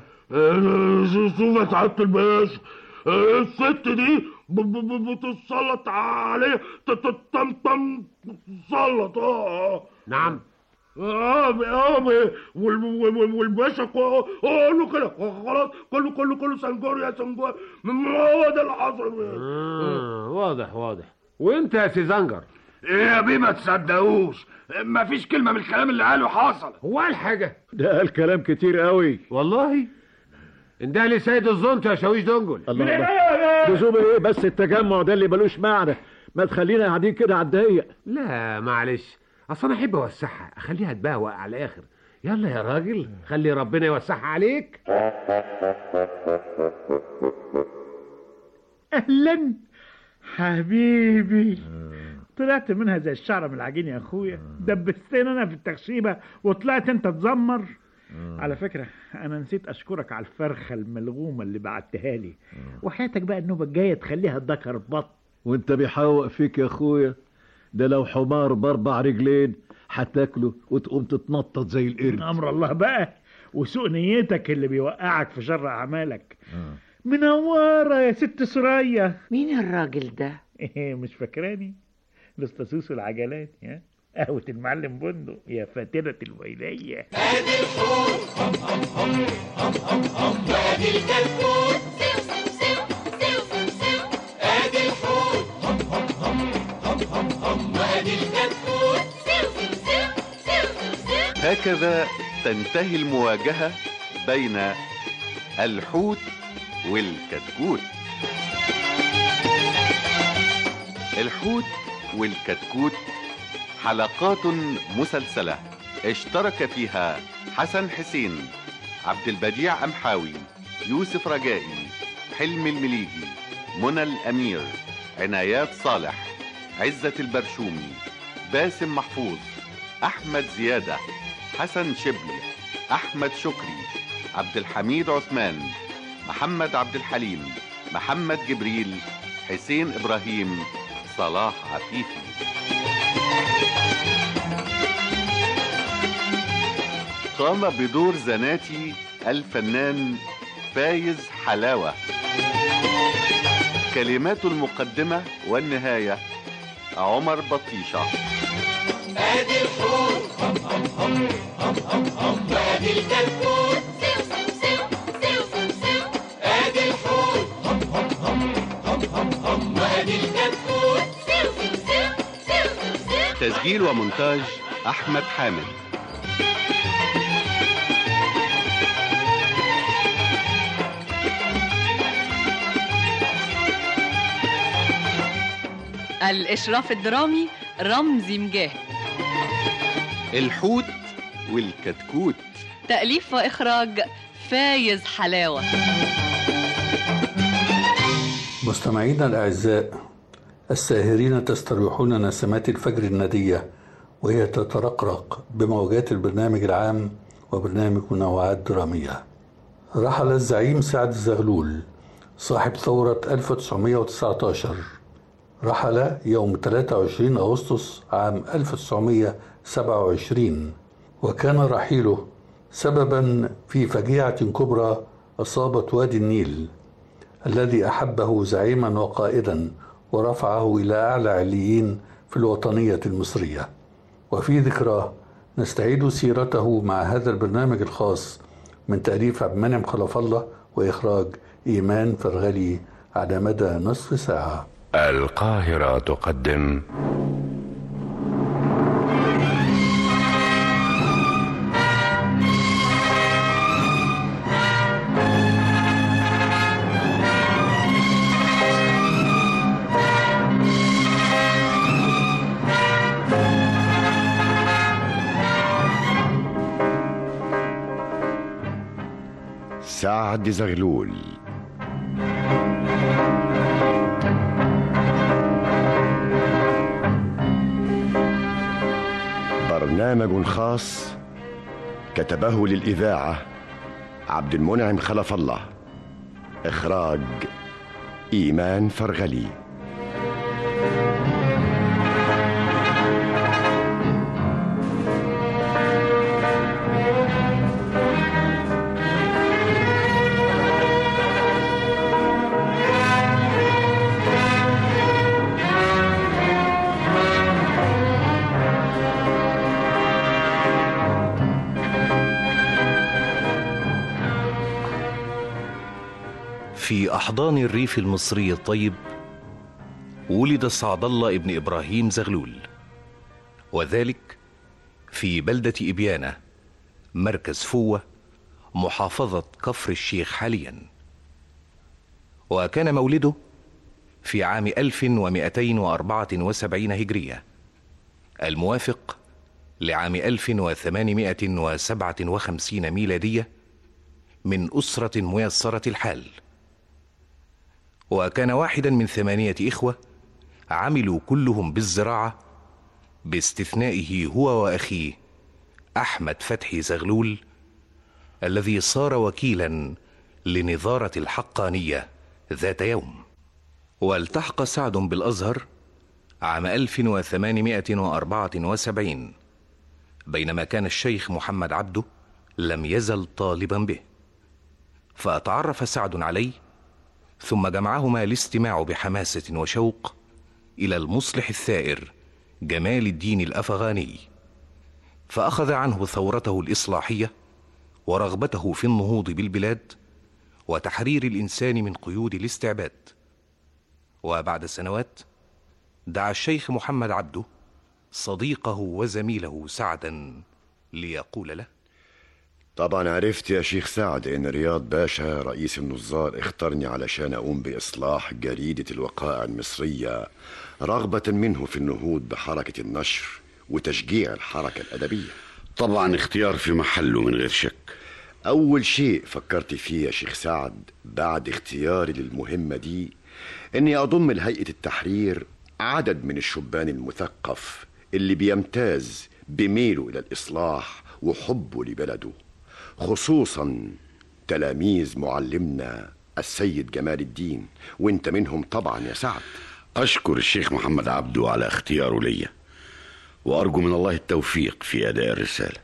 شوف سعادة الباشا الست دي ب- ب- ب- بتتسلط عليه ت- ت- تم تم تتسلط اه نعم اه اه وال- وال- والباشا كو- قول له كده خلاص كله كله كله سنجور يا سنجور هو ده اللي حصل آه واضح واضح وانت يا سي زنجر ايه يا بيه ما تصدقوش مفيش كلمة من الكلام اللي قاله حصل هو قال حاجة ده قال كلام كتير قوي والله انده لي سيد الزنط يا شاويش دنجل الله الله لزوم ايه بس التجمع ده اللي ملوش معنى ما تخلينا قاعدين كده على الضيق لا معلش اصل انا احب اوسعها اخليها تبهوأ على الاخر يلا يا راجل خلي ربنا يوسعها عليك اهلا حبيبي طلعت منها زي الشعره من العجين يا اخويا دبستني انا في التخشيبه وطلعت انت تزمر على فكرة أنا نسيت أشكرك على الفرخة الملغومة اللي بعتها لي وحياتك بقى النوبة الجاية تخليها ذكر بط وانت بيحوق فيك يا اخويا ده لو حمار باربع رجلين هتاكله وتقوم تتنطط زي القرد أمر الله بقى وسوء نيتك اللي بيوقعك في شر أعمالك منورة يا ست سرية مين الراجل ده؟ إيه مش فاكراني الاستاذ العجلات ها قهوة المعلم بندق يا فاتنة الويلية ادي الحوت هم هم هم هم هم هم وادي الكتكوت سيو سيو سيو سيو ادي الحوت هم هم هم هم هم هم وادي الكتكوت سيو سيو سيو سيو سيو هكذا تنتهي المواجهة بين الحوت والكتكوت الحوت والكتكوت حلقات مسلسلة اشترك فيها حسن حسين عبد البديع أمحاوي يوسف رجائي حلمي المليجي منى الأمير عنايات صالح عزة البرشومي باسم محفوظ أحمد زيادة حسن شبلي أحمد شكري عبد الحميد عثمان محمد عبد الحليم محمد جبريل حسين إبراهيم صلاح عفيفي قام بدور زناتي الفنان فايز حلاوة كلمات المقدمة والنهاية عمر بطيشة ادي الحوت هم هم هم هم هم هم وادي الكتكوت ادي الحوت هم هم هم هم هم هم وادي الكتكوت تسجيل ومونتاج أحمد حامد الإشراف الدرامي رمزي مجاهد الحوت والكتكوت تأليف وإخراج فايز حلاوة مستمعينا الأعزاء الساهرين تستريحون نسمات الفجر الندية وهي تترقرق بموجات البرنامج العام وبرنامج منوعات درامية رحل الزعيم سعد الزغلول صاحب ثورة 1919 رحل يوم 23 أغسطس عام 1927 وكان رحيله سببا في فجيعة كبرى أصابت وادي النيل الذي أحبه زعيما وقائدا ورفعه إلى أعلى عليين في الوطنية المصرية وفي ذكراه نستعيد سيرته مع هذا البرنامج الخاص من تأليف عبد المنعم خلف الله وإخراج إيمان فرغلي على مدى نصف ساعة القاهرة تقدم سعد زغلول برنامج خاص كتبه للإذاعة عبد المنعم خلف الله إخراج إيمان فرغلي في أحضان الريف المصري الطيب ولد سعد الله ابن إبراهيم زغلول وذلك في بلدة إبيانة مركز فوة محافظة كفر الشيخ حاليا وكان مولده في عام 1274 هجرية الموافق لعام 1857 ميلادية من أسرة ميسرة الحال وكان واحدا من ثمانية إخوة عملوا كلهم بالزراعة باستثنائه هو وأخيه أحمد فتحي زغلول الذي صار وكيلا لنظارة الحقانية ذات يوم والتحق سعد بالأزهر عام 1874 بينما كان الشيخ محمد عبده لم يزل طالبا به فتعرف سعد عليه ثم جمعهما الاستماع بحماسة وشوق إلى المصلح الثائر جمال الدين الأفغاني فأخذ عنه ثورته الإصلاحية ورغبته في النهوض بالبلاد وتحرير الإنسان من قيود الاستعباد وبعد سنوات دعا الشيخ محمد عبده صديقه وزميله سعدا ليقول له طبعا عرفت يا شيخ سعد ان رياض باشا رئيس النظار اختارني علشان اقوم باصلاح جريدة الوقائع المصرية رغبة منه في النهوض بحركة النشر وتشجيع الحركة الأدبية طبعا اختيار في محله من غير شك أول شيء فكرت فيه يا شيخ سعد بعد اختياري للمهمة دي إني أضم لهيئة التحرير عدد من الشبان المثقف اللي بيمتاز بميله إلى الإصلاح وحبه لبلده خصوصا تلاميذ معلمنا السيد جمال الدين وانت منهم طبعا يا سعد أشكر الشيخ محمد عبده على اختياره ليا وأرجو من الله التوفيق في أداء الرسالة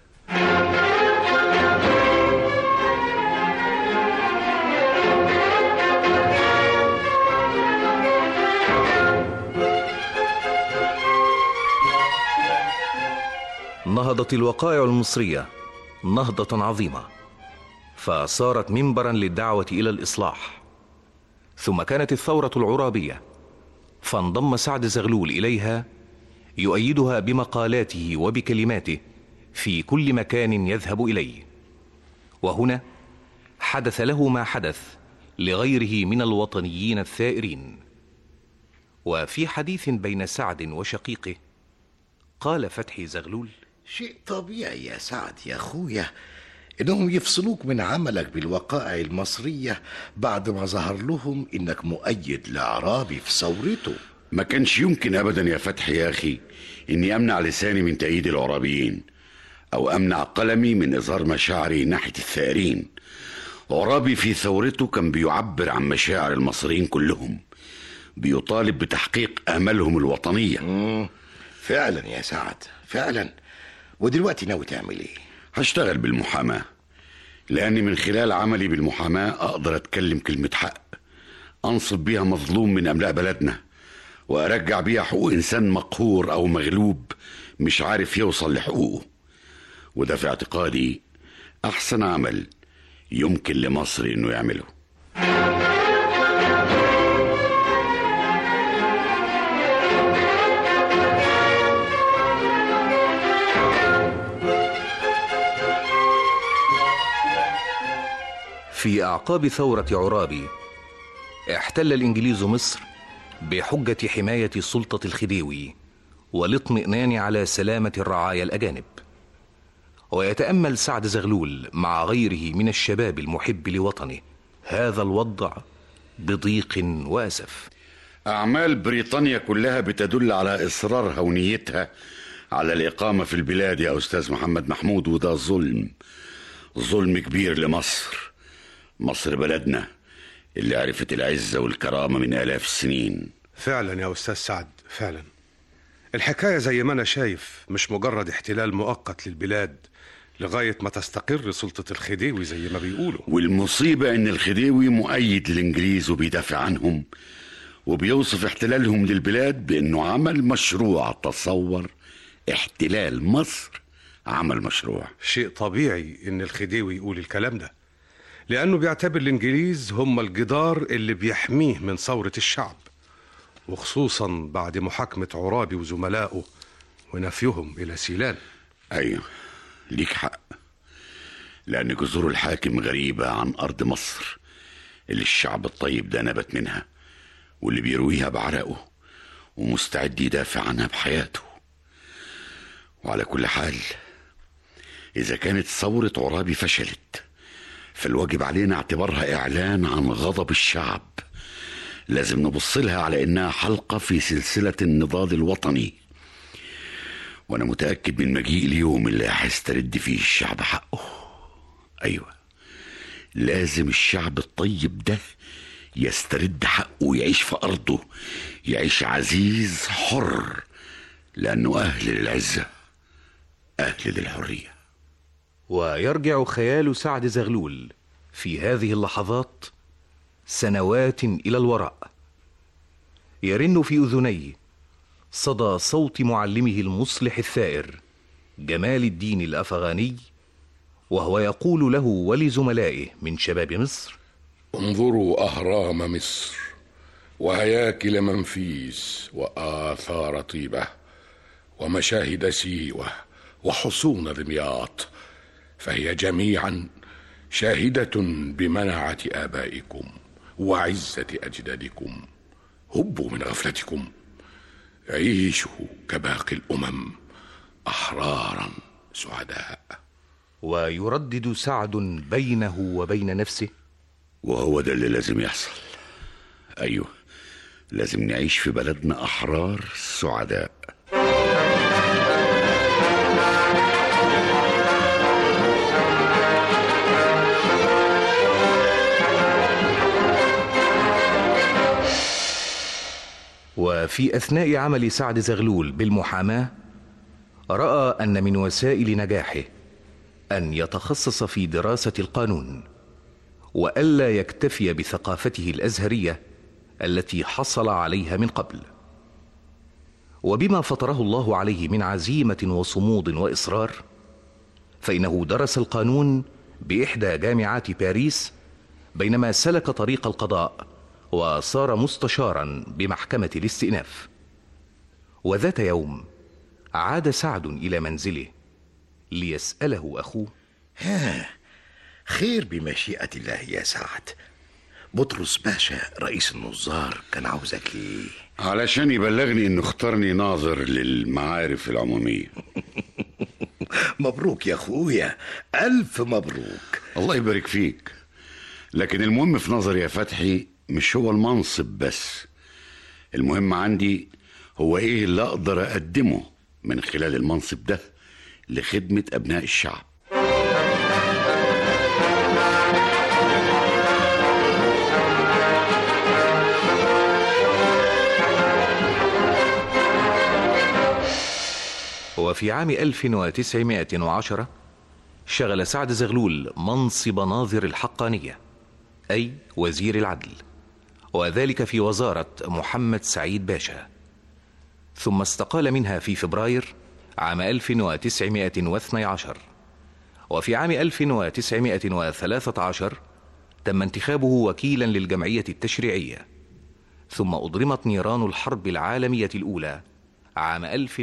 نهضت الوقائع المصرية نهضة عظيمة فصارت منبرا للدعوة إلى الإصلاح ثم كانت الثورة العرابية فانضم سعد زغلول إليها يؤيدها بمقالاته وبكلماته في كل مكان يذهب إليه وهنا حدث له ما حدث لغيره من الوطنيين الثائرين وفي حديث بين سعد وشقيقه قال فتحي زغلول شيء طبيعي يا سعد يا أخويا إنهم يفصلوك من عملك بالوقائع المصرية بعد ما ظهر لهم إنك مؤيد لعرابي في ثورته ما كانش يمكن أبدا يا فتحي يا أخي إني أمنع لساني من تأييد العرابيين أو أمنع قلمي من إظهار مشاعري ناحية الثائرين عرابي في ثورته كان بيعبر عن مشاعر المصريين كلهم بيطالب بتحقيق آمالهم الوطنية فعلا يا سعد فعلا ودلوقتي ناوي تعمل ايه هشتغل بالمحاماة لأني من خلال عملي بالمحاماة أقدر أتكلم كلمة حق أنصب بيها مظلوم من أملاء بلدنا وأرجع بيها حقوق إنسان مقهور أو مغلوب مش عارف يوصل لحقوقه وده في اعتقادي أحسن عمل يمكن لمصر إنه يعمله في أعقاب ثورة عرابي احتل الإنجليز مصر بحجة حماية سلطة الخديوي والاطمئنان على سلامة الرعايا الأجانب ويتأمل سعد زغلول مع غيره من الشباب المحب لوطنه هذا الوضع بضيق وأسف أعمال بريطانيا كلها بتدل على إصرارها ونيتها على الإقامة في البلاد يا أستاذ محمد محمود وده ظلم ظلم كبير لمصر مصر بلدنا اللي عرفت العزة والكرامة من آلاف السنين فعلا يا أستاذ سعد فعلا الحكاية زي ما أنا شايف مش مجرد احتلال مؤقت للبلاد لغاية ما تستقر سلطة الخديوي زي ما بيقولوا والمصيبة إن الخديوي مؤيد للإنجليز وبيدافع عنهم وبيوصف احتلالهم للبلاد بأنه عمل مشروع تصور احتلال مصر عمل مشروع شيء طبيعي إن الخديوي يقول الكلام ده لأنه بيعتبر الإنجليز هم الجدار اللي بيحميه من ثورة الشعب وخصوصا بعد محاكمة عرابي وزملائه ونفيهم إلى سيلان أيوه ليك حق لأن جذور الحاكم غريبة عن أرض مصر اللي الشعب الطيب ده نبت منها واللي بيرويها بعرقه ومستعد يدافع عنها بحياته وعلى كل حال إذا كانت ثورة عرابي فشلت فالواجب علينا اعتبارها إعلان عن غضب الشعب لازم نبص لها على إنها حلقة في سلسلة النضال الوطني وأنا متأكد من مجيء اليوم اللي هيسترد فيه الشعب حقه أيوة لازم الشعب الطيب ده يسترد حقه ويعيش في أرضه يعيش عزيز حر لأنه أهل للعزة أهل للحرية ويرجع خيال سعد زغلول في هذه اللحظات سنوات الى الوراء يرن في اذنيه صدى صوت معلمه المصلح الثائر جمال الدين الافغاني وهو يقول له ولزملائه من شباب مصر انظروا اهرام مصر وهياكل منفيس واثار طيبه ومشاهد سيوه وحصون دمياط فهي جميعا شاهده بمنعه ابائكم وعزه اجدادكم هبوا من غفلتكم عيشوا كباقي الامم احرارا سعداء ويردد سعد بينه وبين نفسه وهو ده اللي لازم يحصل أيوه لازم نعيش في بلدنا أحرار سعداء وفي اثناء عمل سعد زغلول بالمحاماه راى ان من وسائل نجاحه ان يتخصص في دراسه القانون والا يكتفي بثقافته الازهريه التي حصل عليها من قبل وبما فطره الله عليه من عزيمه وصمود واصرار فانه درس القانون باحدى جامعات باريس بينما سلك طريق القضاء وصار مستشارا بمحكمه الاستئناف وذات يوم عاد سعد الى منزله ليساله اخوه ها خير بمشيئة الله يا سعد بطرس باشا رئيس النظار كان عاوزك ليه علشان يبلغني انه اختارني ناظر للمعارف العمومية مبروك يا اخويا الف مبروك الله يبارك فيك لكن المهم في نظري يا فتحي مش هو المنصب بس المهم عندي هو ايه اللي اقدر اقدمه من خلال المنصب ده لخدمة ابناء الشعب وفي عام 1910 شغل سعد زغلول منصب ناظر الحقانية أي وزير العدل وذلك في وزارة محمد سعيد باشا ثم استقال منها في فبراير عام 1912 وفي عام 1913 تم انتخابه وكيلا للجمعية التشريعية ثم أضرمت نيران الحرب العالمية الأولى عام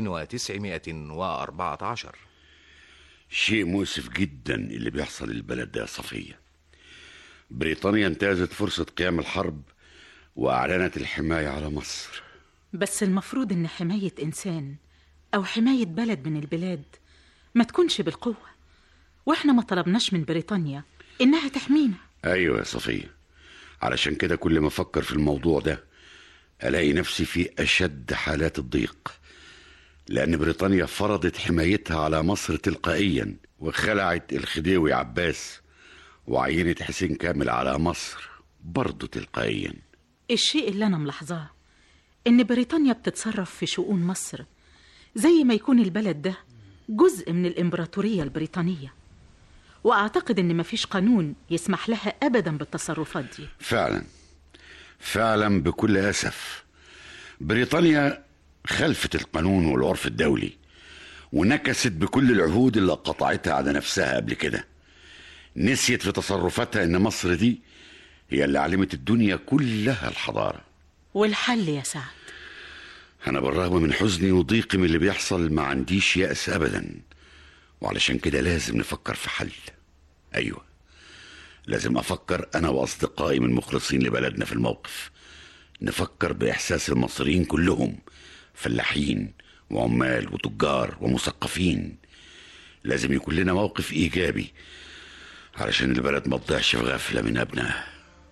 1914 شيء مؤسف جدا اللي بيحصل للبلد ده يا صفية بريطانيا انتهزت فرصة قيام الحرب وأعلنت الحماية على مصر بس المفروض إن حماية إنسان أو حماية بلد من البلاد ما تكونش بالقوة وإحنا ما طلبناش من بريطانيا إنها تحمينا أيوة يا صفية علشان كده كل ما أفكر في الموضوع ده ألاقي نفسي في أشد حالات الضيق لأن بريطانيا فرضت حمايتها على مصر تلقائيا وخلعت الخديوي عباس وعينت حسين كامل على مصر برضه تلقائيا الشيء اللي أنا ملاحظاه إن بريطانيا بتتصرف في شؤون مصر زي ما يكون البلد ده جزء من الإمبراطورية البريطانية وأعتقد إن مفيش قانون يسمح لها أبدا بالتصرفات دي فعلا فعلا بكل أسف بريطانيا خلفت القانون والعرف الدولي ونكست بكل العهود اللي قطعتها على نفسها قبل كده نسيت في تصرفاتها ان مصر دي هي اللي علمت الدنيا كلها الحضارة والحل يا سعد انا بالرغم من حزني وضيقي من اللي بيحصل ما عنديش يأس ابدا وعلشان كده لازم نفكر في حل ايوه لازم افكر انا واصدقائي من مخلصين لبلدنا في الموقف نفكر باحساس المصريين كلهم فلاحين وعمال وتجار ومثقفين لازم يكون لنا موقف ايجابي علشان البلد ما تضيعش في غفله من ابنائها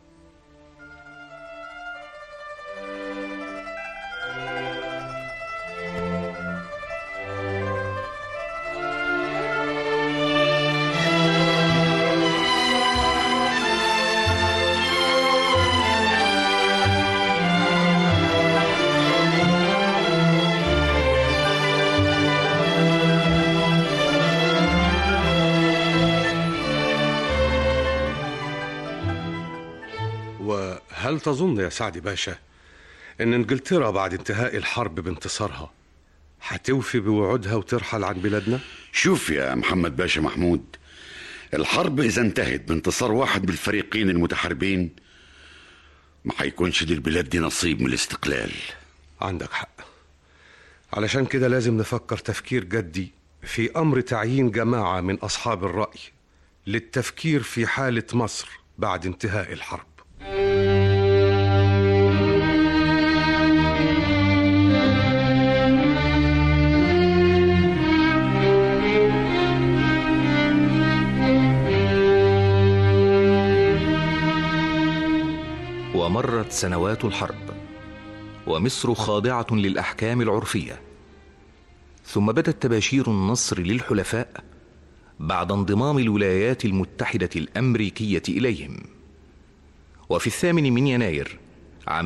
وهل تظن يا سعد باشا ان انجلترا بعد انتهاء الحرب بانتصارها هتوفي بوعودها وترحل عن بلادنا شوف يا محمد باشا محمود الحرب اذا انتهت بانتصار واحد من الفريقين المتحاربين ما هيكونش للبلاد دي نصيب من الاستقلال عندك حق علشان كده لازم نفكر تفكير جدي في امر تعيين جماعه من اصحاب الراي للتفكير في حاله مصر بعد انتهاء الحرب ومرت سنوات الحرب ومصر خاضعه للاحكام العرفيه ثم بدت تباشير النصر للحلفاء بعد انضمام الولايات المتحده الامريكيه اليهم وفي الثامن من يناير عام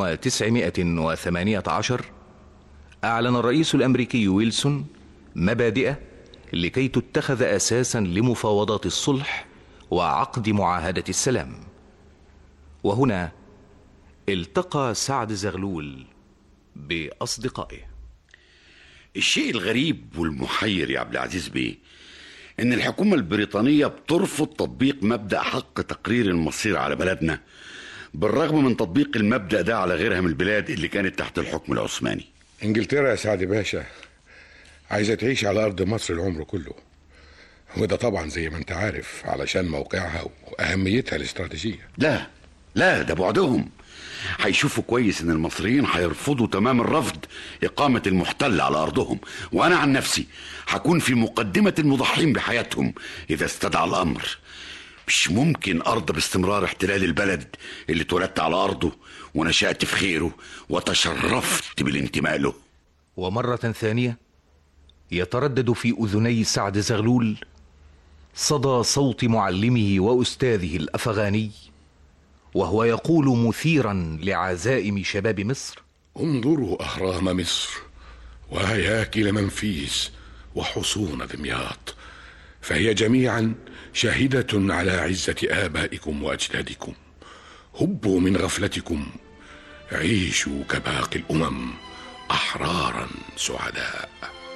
1918 أعلن الرئيس الأمريكي ويلسون مبادئه لكي تتخذ أساسا لمفاوضات الصلح وعقد معاهدة السلام وهنا التقى سعد زغلول بأصدقائه الشيء الغريب والمحير يا عبد العزيز بيه ان الحكومة البريطانية بترفض تطبيق مبدأ حق تقرير المصير على بلدنا بالرغم من تطبيق المبدأ ده على غيرها من البلاد اللي كانت تحت الحكم العثماني انجلترا يا سعد باشا عايزة تعيش على أرض مصر العمر كله وده طبعا زي ما انت عارف علشان موقعها وأهميتها الاستراتيجية لا لا ده بعدهم هيشوفوا كويس ان المصريين هيرفضوا تمام الرفض اقامة المحتل على ارضهم وانا عن نفسي هكون في مقدمة المضحين بحياتهم اذا استدعى الامر مش ممكن ارضى باستمرار احتلال البلد اللي اتولدت على ارضه ونشأت في خيره وتشرفت بالانتماء له ومرة ثانية يتردد في أذني سعد زغلول صدى صوت معلمه وأستاذه الأفغاني وهو يقول مثيرا لعزائم شباب مصر انظروا أهرام مصر وهياكل منفيس وحصون دمياط فهي جميعا شاهدة على عزة آبائكم وأجدادكم هبوا من غفلتكم عيشوا كباقي الأمم أحرارا سعداء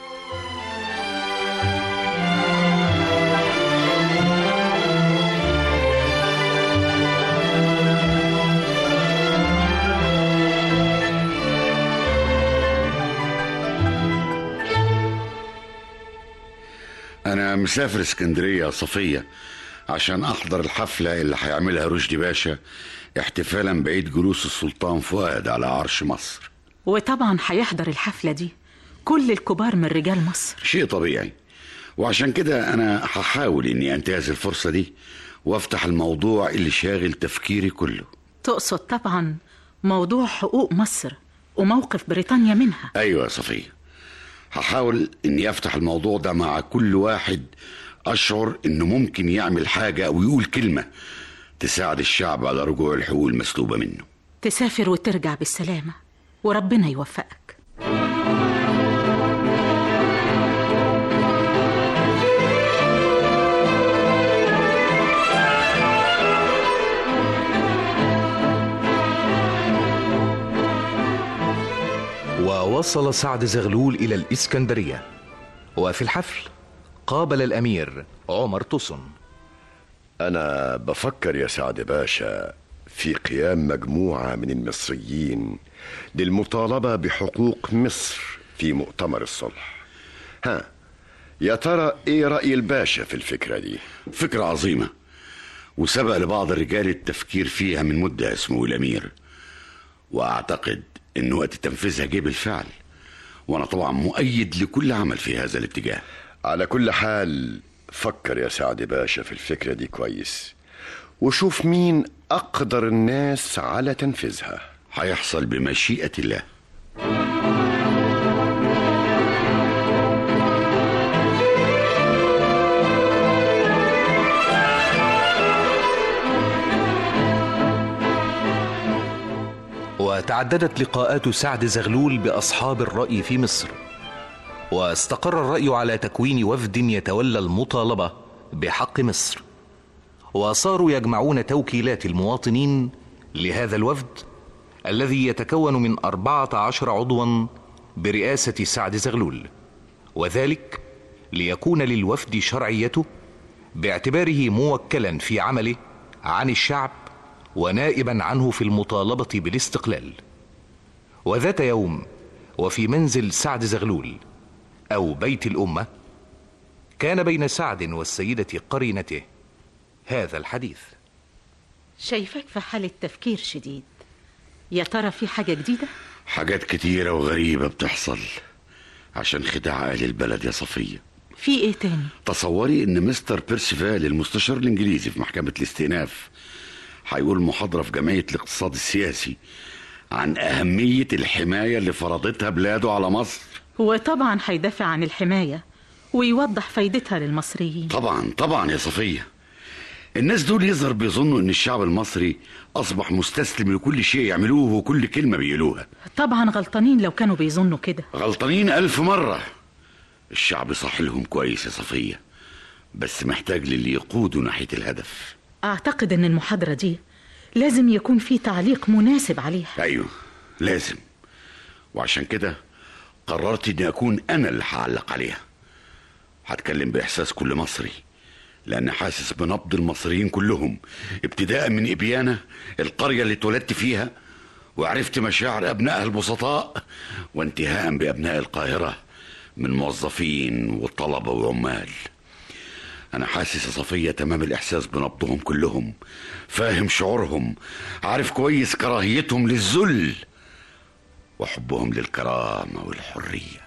انا مسافر اسكندرية يا صفية عشان احضر الحفلة اللي هيعملها رشدي باشا احتفالا بعيد جلوس السلطان فؤاد على عرش مصر وطبعا هيحضر الحفلة دي كل الكبار من رجال مصر شيء طبيعي وعشان كده انا هحاول اني انتهز الفرصة دي وافتح الموضوع اللي شاغل تفكيري كله تقصد طبعا موضوع حقوق مصر وموقف بريطانيا منها ايوه يا صفية هحاول اني افتح الموضوع ده مع كل واحد اشعر انه ممكن يعمل حاجة او يقول كلمة تساعد الشعب على رجوع الحقوق المسلوبة منه تسافر وترجع بالسلامة وربنا يوفقك ووصل سعد زغلول إلى الإسكندرية وفي الحفل قابل الأمير عمر تصن أنا بفكر يا سعد باشا في قيام مجموعة من المصريين للمطالبة بحقوق مصر في مؤتمر الصلح ها يا ترى ايه رأي الباشا في الفكرة دي فكرة عظيمة وسبق لبعض الرجال التفكير فيها من مدة اسمه الأمير وأعتقد إن وقت تنفيذها جه بالفعل وأنا طبعا مؤيد لكل عمل في هذا الاتجاه على كل حال فكر يا سعد باشا في الفكرة دي كويس وشوف مين أقدر الناس على تنفيذها هيحصل بمشيئة الله وتعددت لقاءات سعد زغلول باصحاب الراي في مصر واستقر الراي على تكوين وفد يتولى المطالبه بحق مصر وصاروا يجمعون توكيلات المواطنين لهذا الوفد الذي يتكون من أربعة عشر عضوا برئاسة سعد زغلول وذلك ليكون للوفد شرعيته باعتباره موكلا في عمله عن الشعب ونائبا عنه في المطالبة بالاستقلال وذات يوم وفي منزل سعد زغلول أو بيت الأمة كان بين سعد والسيدة قرينته هذا الحديث شايفك في حالة تفكير شديد يا ترى في حاجة جديدة؟ حاجات كتيرة وغريبة بتحصل عشان خداع أهل البلد يا صفية في ايه تاني؟ تصوري ان مستر بيرسيفال المستشار الانجليزي في محكمة الاستئناف هيقول محاضرة في جمعية الاقتصاد السياسي عن أهمية الحماية اللي فرضتها بلاده على مصر وطبعا هيدافع عن الحماية ويوضح فايدتها للمصريين طبعا طبعا يا صفية الناس دول يظهر بيظنوا ان الشعب المصري اصبح مستسلم لكل شيء يعملوه وكل كلمة بيقولوها طبعا غلطانين لو كانوا بيظنوا كده غلطانين ألف مرة الشعب صح لهم كويس يا صفية بس محتاج للي يقوده ناحية الهدف أعتقد إن المحاضرة دي لازم يكون في تعليق مناسب عليها أيوه لازم وعشان كده قررت إني أكون أنا اللي هعلق عليها هتكلم بإحساس كل مصري لأن حاسس بنبض المصريين كلهم ابتداء من إبيانة القرية اللي اتولدت فيها وعرفت مشاعر أبنائها البسطاء وانتهاء بأبناء القاهرة من موظفين وطلبة وعمال أنا حاسس يا صفية تمام الإحساس بنبضهم كلهم فاهم شعورهم عارف كويس كراهيتهم للذل وحبهم للكرامة والحرية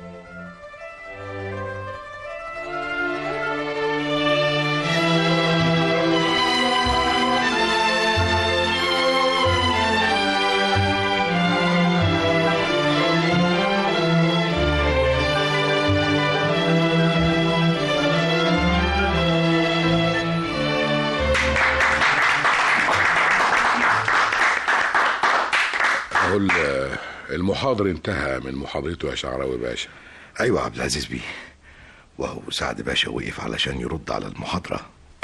أهو ال- المحاضر انتهى من محاضرته يا شعراوي باشا ايوه يا عبد العزيز بيه وهو سعد باشا وقف علشان يرد على المحاضرة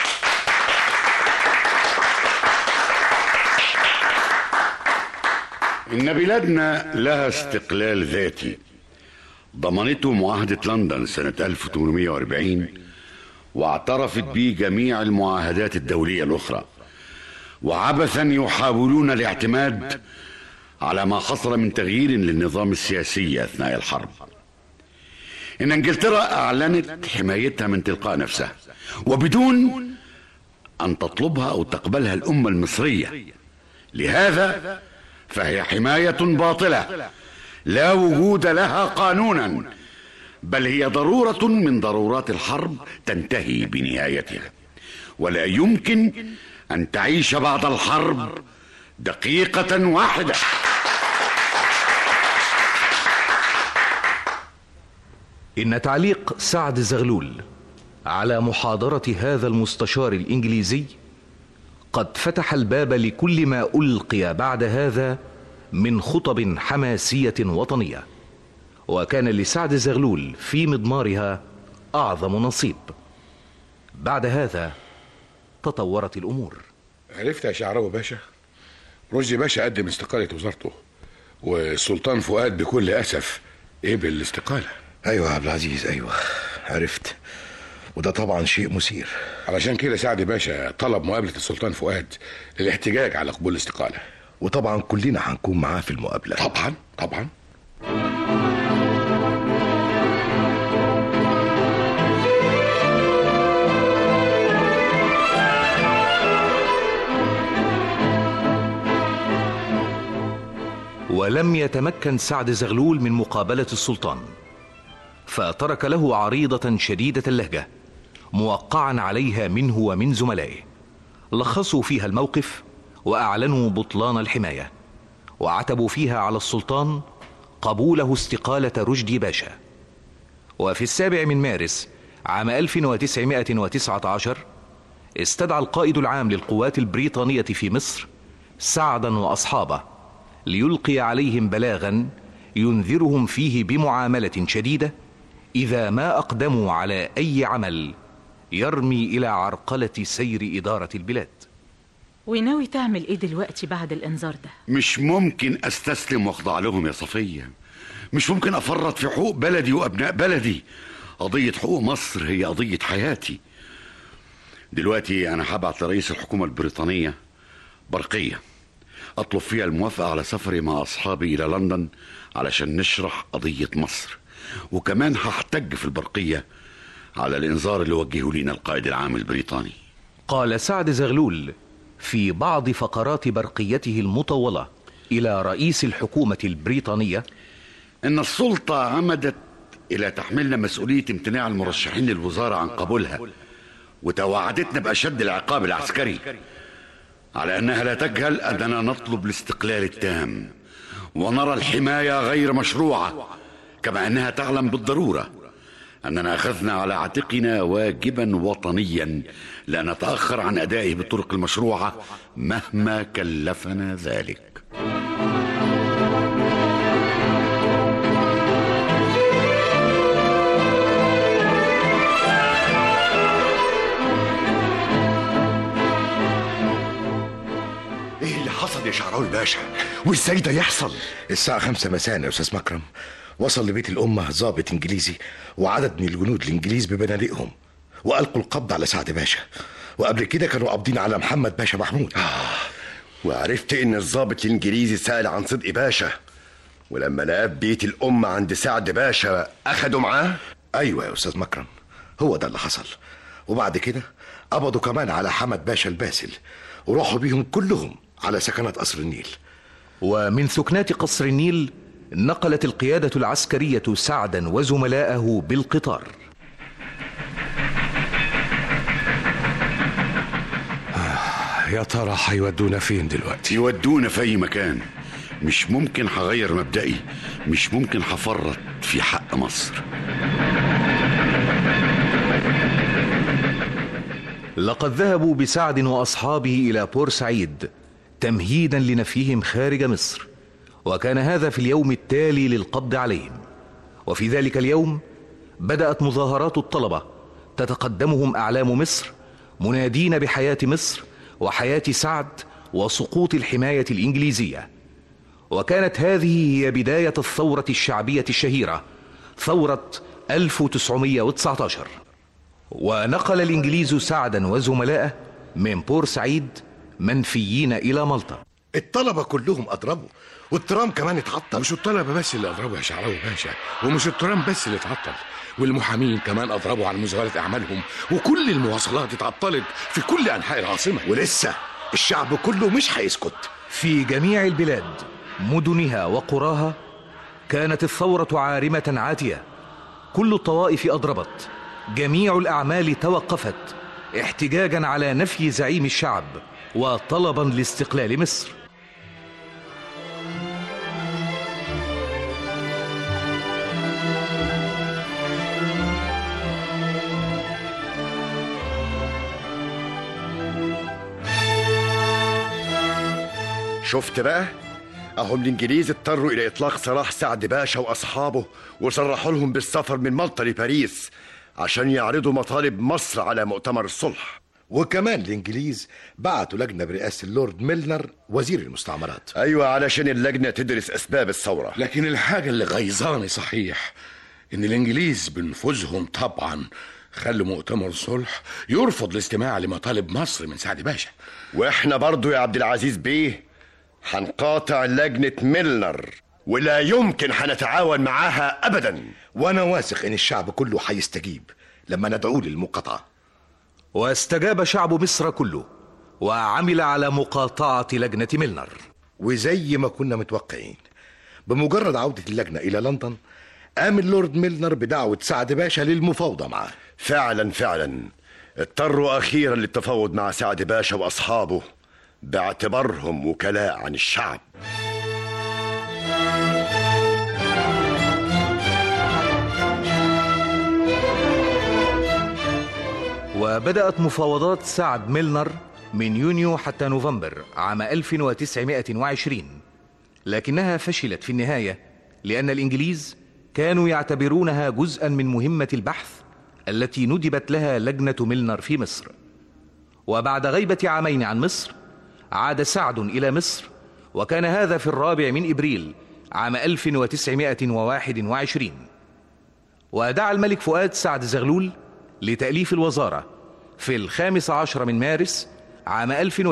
إن بلادنا لها استقلال ذاتي ضمنته معاهدة لندن سنة 1840 واعترفت به جميع المعاهدات الدولية الأخرى وعبثا يحاولون الاعتماد على ما حصل من تغيير للنظام السياسي أثناء الحرب إن إنجلترا أعلنت حمايتها من تلقاء نفسها وبدون أن تطلبها أو تقبلها الأمة المصرية لهذا فهي حماية باطلة لا وجود لها قانونا بل هي ضرورة من ضرورات الحرب تنتهي بنهايتها ولا يمكن أن تعيش بعد الحرب دقيقة واحدة إن تعليق سعد زغلول على محاضرة هذا المستشار الإنجليزي قد فتح الباب لكل ما ألقي بعد هذا من خطب حماسية وطنية وكان لسعد زغلول في مضمارها أعظم نصيب بعد هذا تطورت الأمور عرفت يا شعراوي باشا رشدي باشا قدم استقالة وزارته والسلطان فؤاد بكل أسف قبل الاستقالة ايوه يا عبد العزيز ايوه عرفت وده طبعا شيء مثير علشان كده سعد باشا طلب مقابلة السلطان فؤاد للاحتجاج على قبول الاستقالة وطبعا كلنا هنكون معاه في المقابلة طبعا طبعا ولم يتمكن سعد زغلول من مقابلة السلطان فترك له عريضة شديدة اللهجة موقعا عليها منه ومن زملائه لخصوا فيها الموقف وأعلنوا بطلان الحماية وعتبوا فيها على السلطان قبوله استقالة رشدي باشا وفي السابع من مارس عام 1919 استدعى القائد العام للقوات البريطانية في مصر سعدا وأصحابه ليلقي عليهم بلاغا ينذرهم فيه بمعاملة شديدة إذا ما أقدموا على أي عمل يرمي إلى عرقلة سير إدارة البلاد وناوي تعمل ايه دلوقتي بعد الانذار ده مش ممكن استسلم واخضع لهم يا صفية مش ممكن افرط في حقوق بلدي وابناء بلدي قضية حقوق مصر هي قضية حياتي دلوقتي انا هبعت لرئيس الحكومة البريطانية برقية اطلب فيها الموافقة على سفري مع اصحابي الى لندن علشان نشرح قضية مصر وكمان هحتج في البرقية على الانذار اللي وجهه لينا القائد العام البريطاني قال سعد زغلول في بعض فقرات برقيته المطولة إلى رئيس الحكومة البريطانية ان السلطة عمدت الى تحملنا مسؤولية امتناع المرشحين للوزارة عن قبولها وتوعدتنا باشد العقاب العسكري على انها لا تجهل اننا نطلب الاستقلال التام ونرى الحماية غير مشروعة كما انها تعلم بالضرورة أننا أخذنا على عاتقنا واجبا وطنيا لا نتأخر عن أدائه بالطرق المشروعة مهما كلفنا ذلك ايه اللي حصل يا شعراوي باشا وازاي ده يحصل الساعة خمسة مساء يا أستاذ مكرم وصل لبيت الأمة ضابط إنجليزي وعدد من الجنود الإنجليز ببنادقهم وألقوا القبض على سعد باشا وقبل كده كانوا قابضين على محمد باشا محمود وعرفت ان الضابط الانجليزي سأل عن صدقي باشا ولما لقاه بيت الأمة عند سعد باشا أخدوا معاه أيوة يا أستاذ مكرم هو ده اللي حصل وبعد كده قبضوا كمان على حمد باشا الباسل وراحوا بيهم كلهم على سكنة قصر النيل ومن سكنات قصر النيل نقلت القيادة العسكرية سعدا وزملاءه بالقطار يا ترى هيودونا فين دلوقتي يودونا في أي مكان مش ممكن هغير مبدئي مش ممكن هفرط في حق مصر لقد ذهبوا بسعد وأصحابه إلى بورسعيد تمهيدا لنفيهم خارج مصر وكان هذا في اليوم التالي للقبض عليهم وفي ذلك اليوم بدأت مظاهرات الطلبة تتقدمهم أعلام مصر منادين بحياة مصر وحياة سعد وسقوط الحماية الإنجليزية وكانت هذه هي بداية الثورة الشعبية الشهيرة ثورة 1919 ونقل الإنجليز سعدا وزملائه من بورسعيد منفيين إلى مالطا الطلبة كلهم أضربوا والترام كمان اتعطل مش الطلبة بس اللي أضربوا يا شعراوي باشا ومش الترام بس اللي اتعطل والمحامين كمان أضربوا على مزاولة أعمالهم وكل المواصلات اتعطلت في كل أنحاء العاصمة ولسه الشعب كله مش هيسكت في جميع البلاد مدنها وقراها كانت الثورة عارمة عاتية كل الطوائف أضربت جميع الأعمال توقفت احتجاجا على نفي زعيم الشعب وطلبا لاستقلال مصر شفت بقى اهم الانجليز اضطروا الى اطلاق سراح سعد باشا واصحابه وصرحوا لهم بالسفر من مالطا لباريس عشان يعرضوا مطالب مصر على مؤتمر الصلح وكمان الإنجليز بعتوا لجنة برئاسة اللورد ميلنر وزير المستعمرات ايوه علشان اللجنه تدرس اسباب الثوره لكن الحاجة اللي غيظاني صحيح إن الإنجليز بنفوذهم طبعا خلوا مؤتمر صلح يرفض الاستماع لمطالب مصر من سعد باشا واحنا برضو يا عبد العزيز بيه هنقاطع لجنه ميلنر ولا يمكن هنتعاون معاها ابدا وانا واثق ان الشعب كله هيستجيب لما ندعوه للمقاطعه واستجاب شعب مصر كله وعمل على مقاطعة لجنة ميلنر وزي ما كنا متوقعين بمجرد عودة اللجنة إلى لندن قام اللورد ميلنر بدعوة سعد باشا للمفاوضة معاه فعلا فعلا اضطروا اخيرا للتفاوض مع سعد باشا واصحابه باعتبارهم وكلاء عن الشعب وبدأت مفاوضات سعد ميلنر من يونيو حتى نوفمبر عام 1920 لكنها فشلت في النهاية لأن الإنجليز كانوا يعتبرونها جزءا من مهمة البحث التي ندبت لها لجنة ميلنر في مصر وبعد غيبة عامين عن مصر عاد سعد إلى مصر وكان هذا في الرابع من إبريل عام 1921 ودعا الملك فؤاد سعد زغلول لتأليف الوزارة في الخامس عشر من مارس عام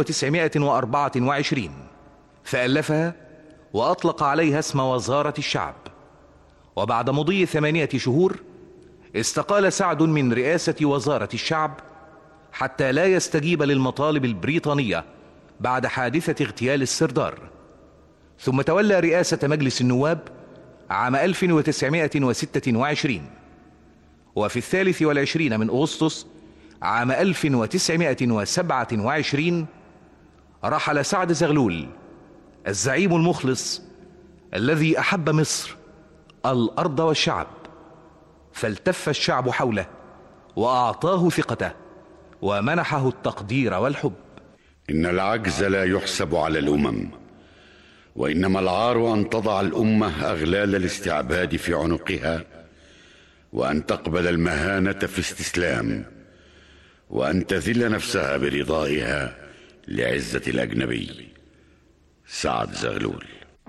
1924 فألفها وأطلق عليها اسم وزارة الشعب وبعد مضي ثمانية شهور استقال سعد من رئاسة وزارة الشعب حتى لا يستجيب للمطالب البريطانية بعد حادثة اغتيال السردار ثم تولى رئاسة مجلس النواب عام 1926 وفي الثالث والعشرين من أغسطس عام 1927 رحل سعد زغلول الزعيم المخلص الذي أحب مصر الأرض والشعب فالتف الشعب حوله واعطاه ثقته ومنحه التقدير والحب ان العجز لا يحسب على الامم وانما العار ان تضع الامه اغلال الاستعباد في عنقها وان تقبل المهانه في استسلام وان تذل نفسها برضائها لعزه الاجنبي سعد زغلول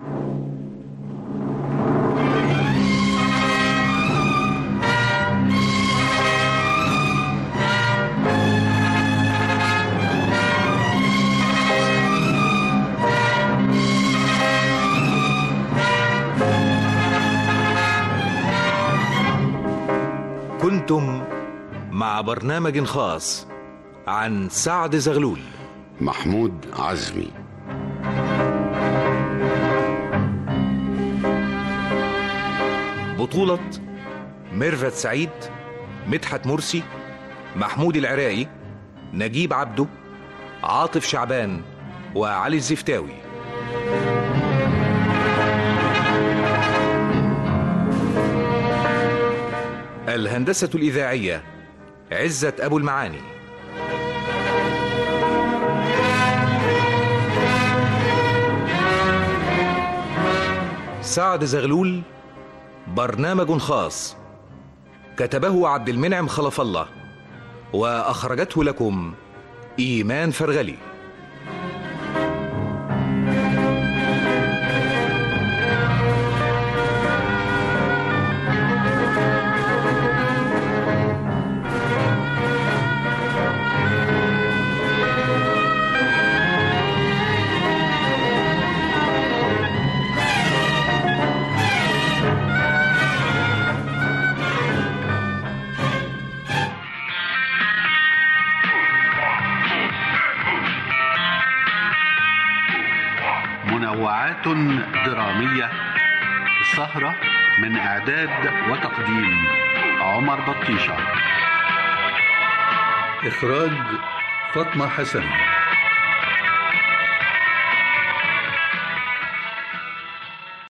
كنتم مع برنامج خاص عن سعد زغلول محمود عزمي بطولة ميرفت سعيد مدحت مرسي محمود العراقي نجيب عبده عاطف شعبان وعلي الزفتاوي الهندسة الإذاعية عزة أبو المعاني سعد زغلول برنامج خاص كتبه عبد المنعم خلف الله وأخرجته لكم إيمان فرغلي منوعات درامية السهرة من إعداد وتقديم عمر بطيشة إخراج فاطمة حسن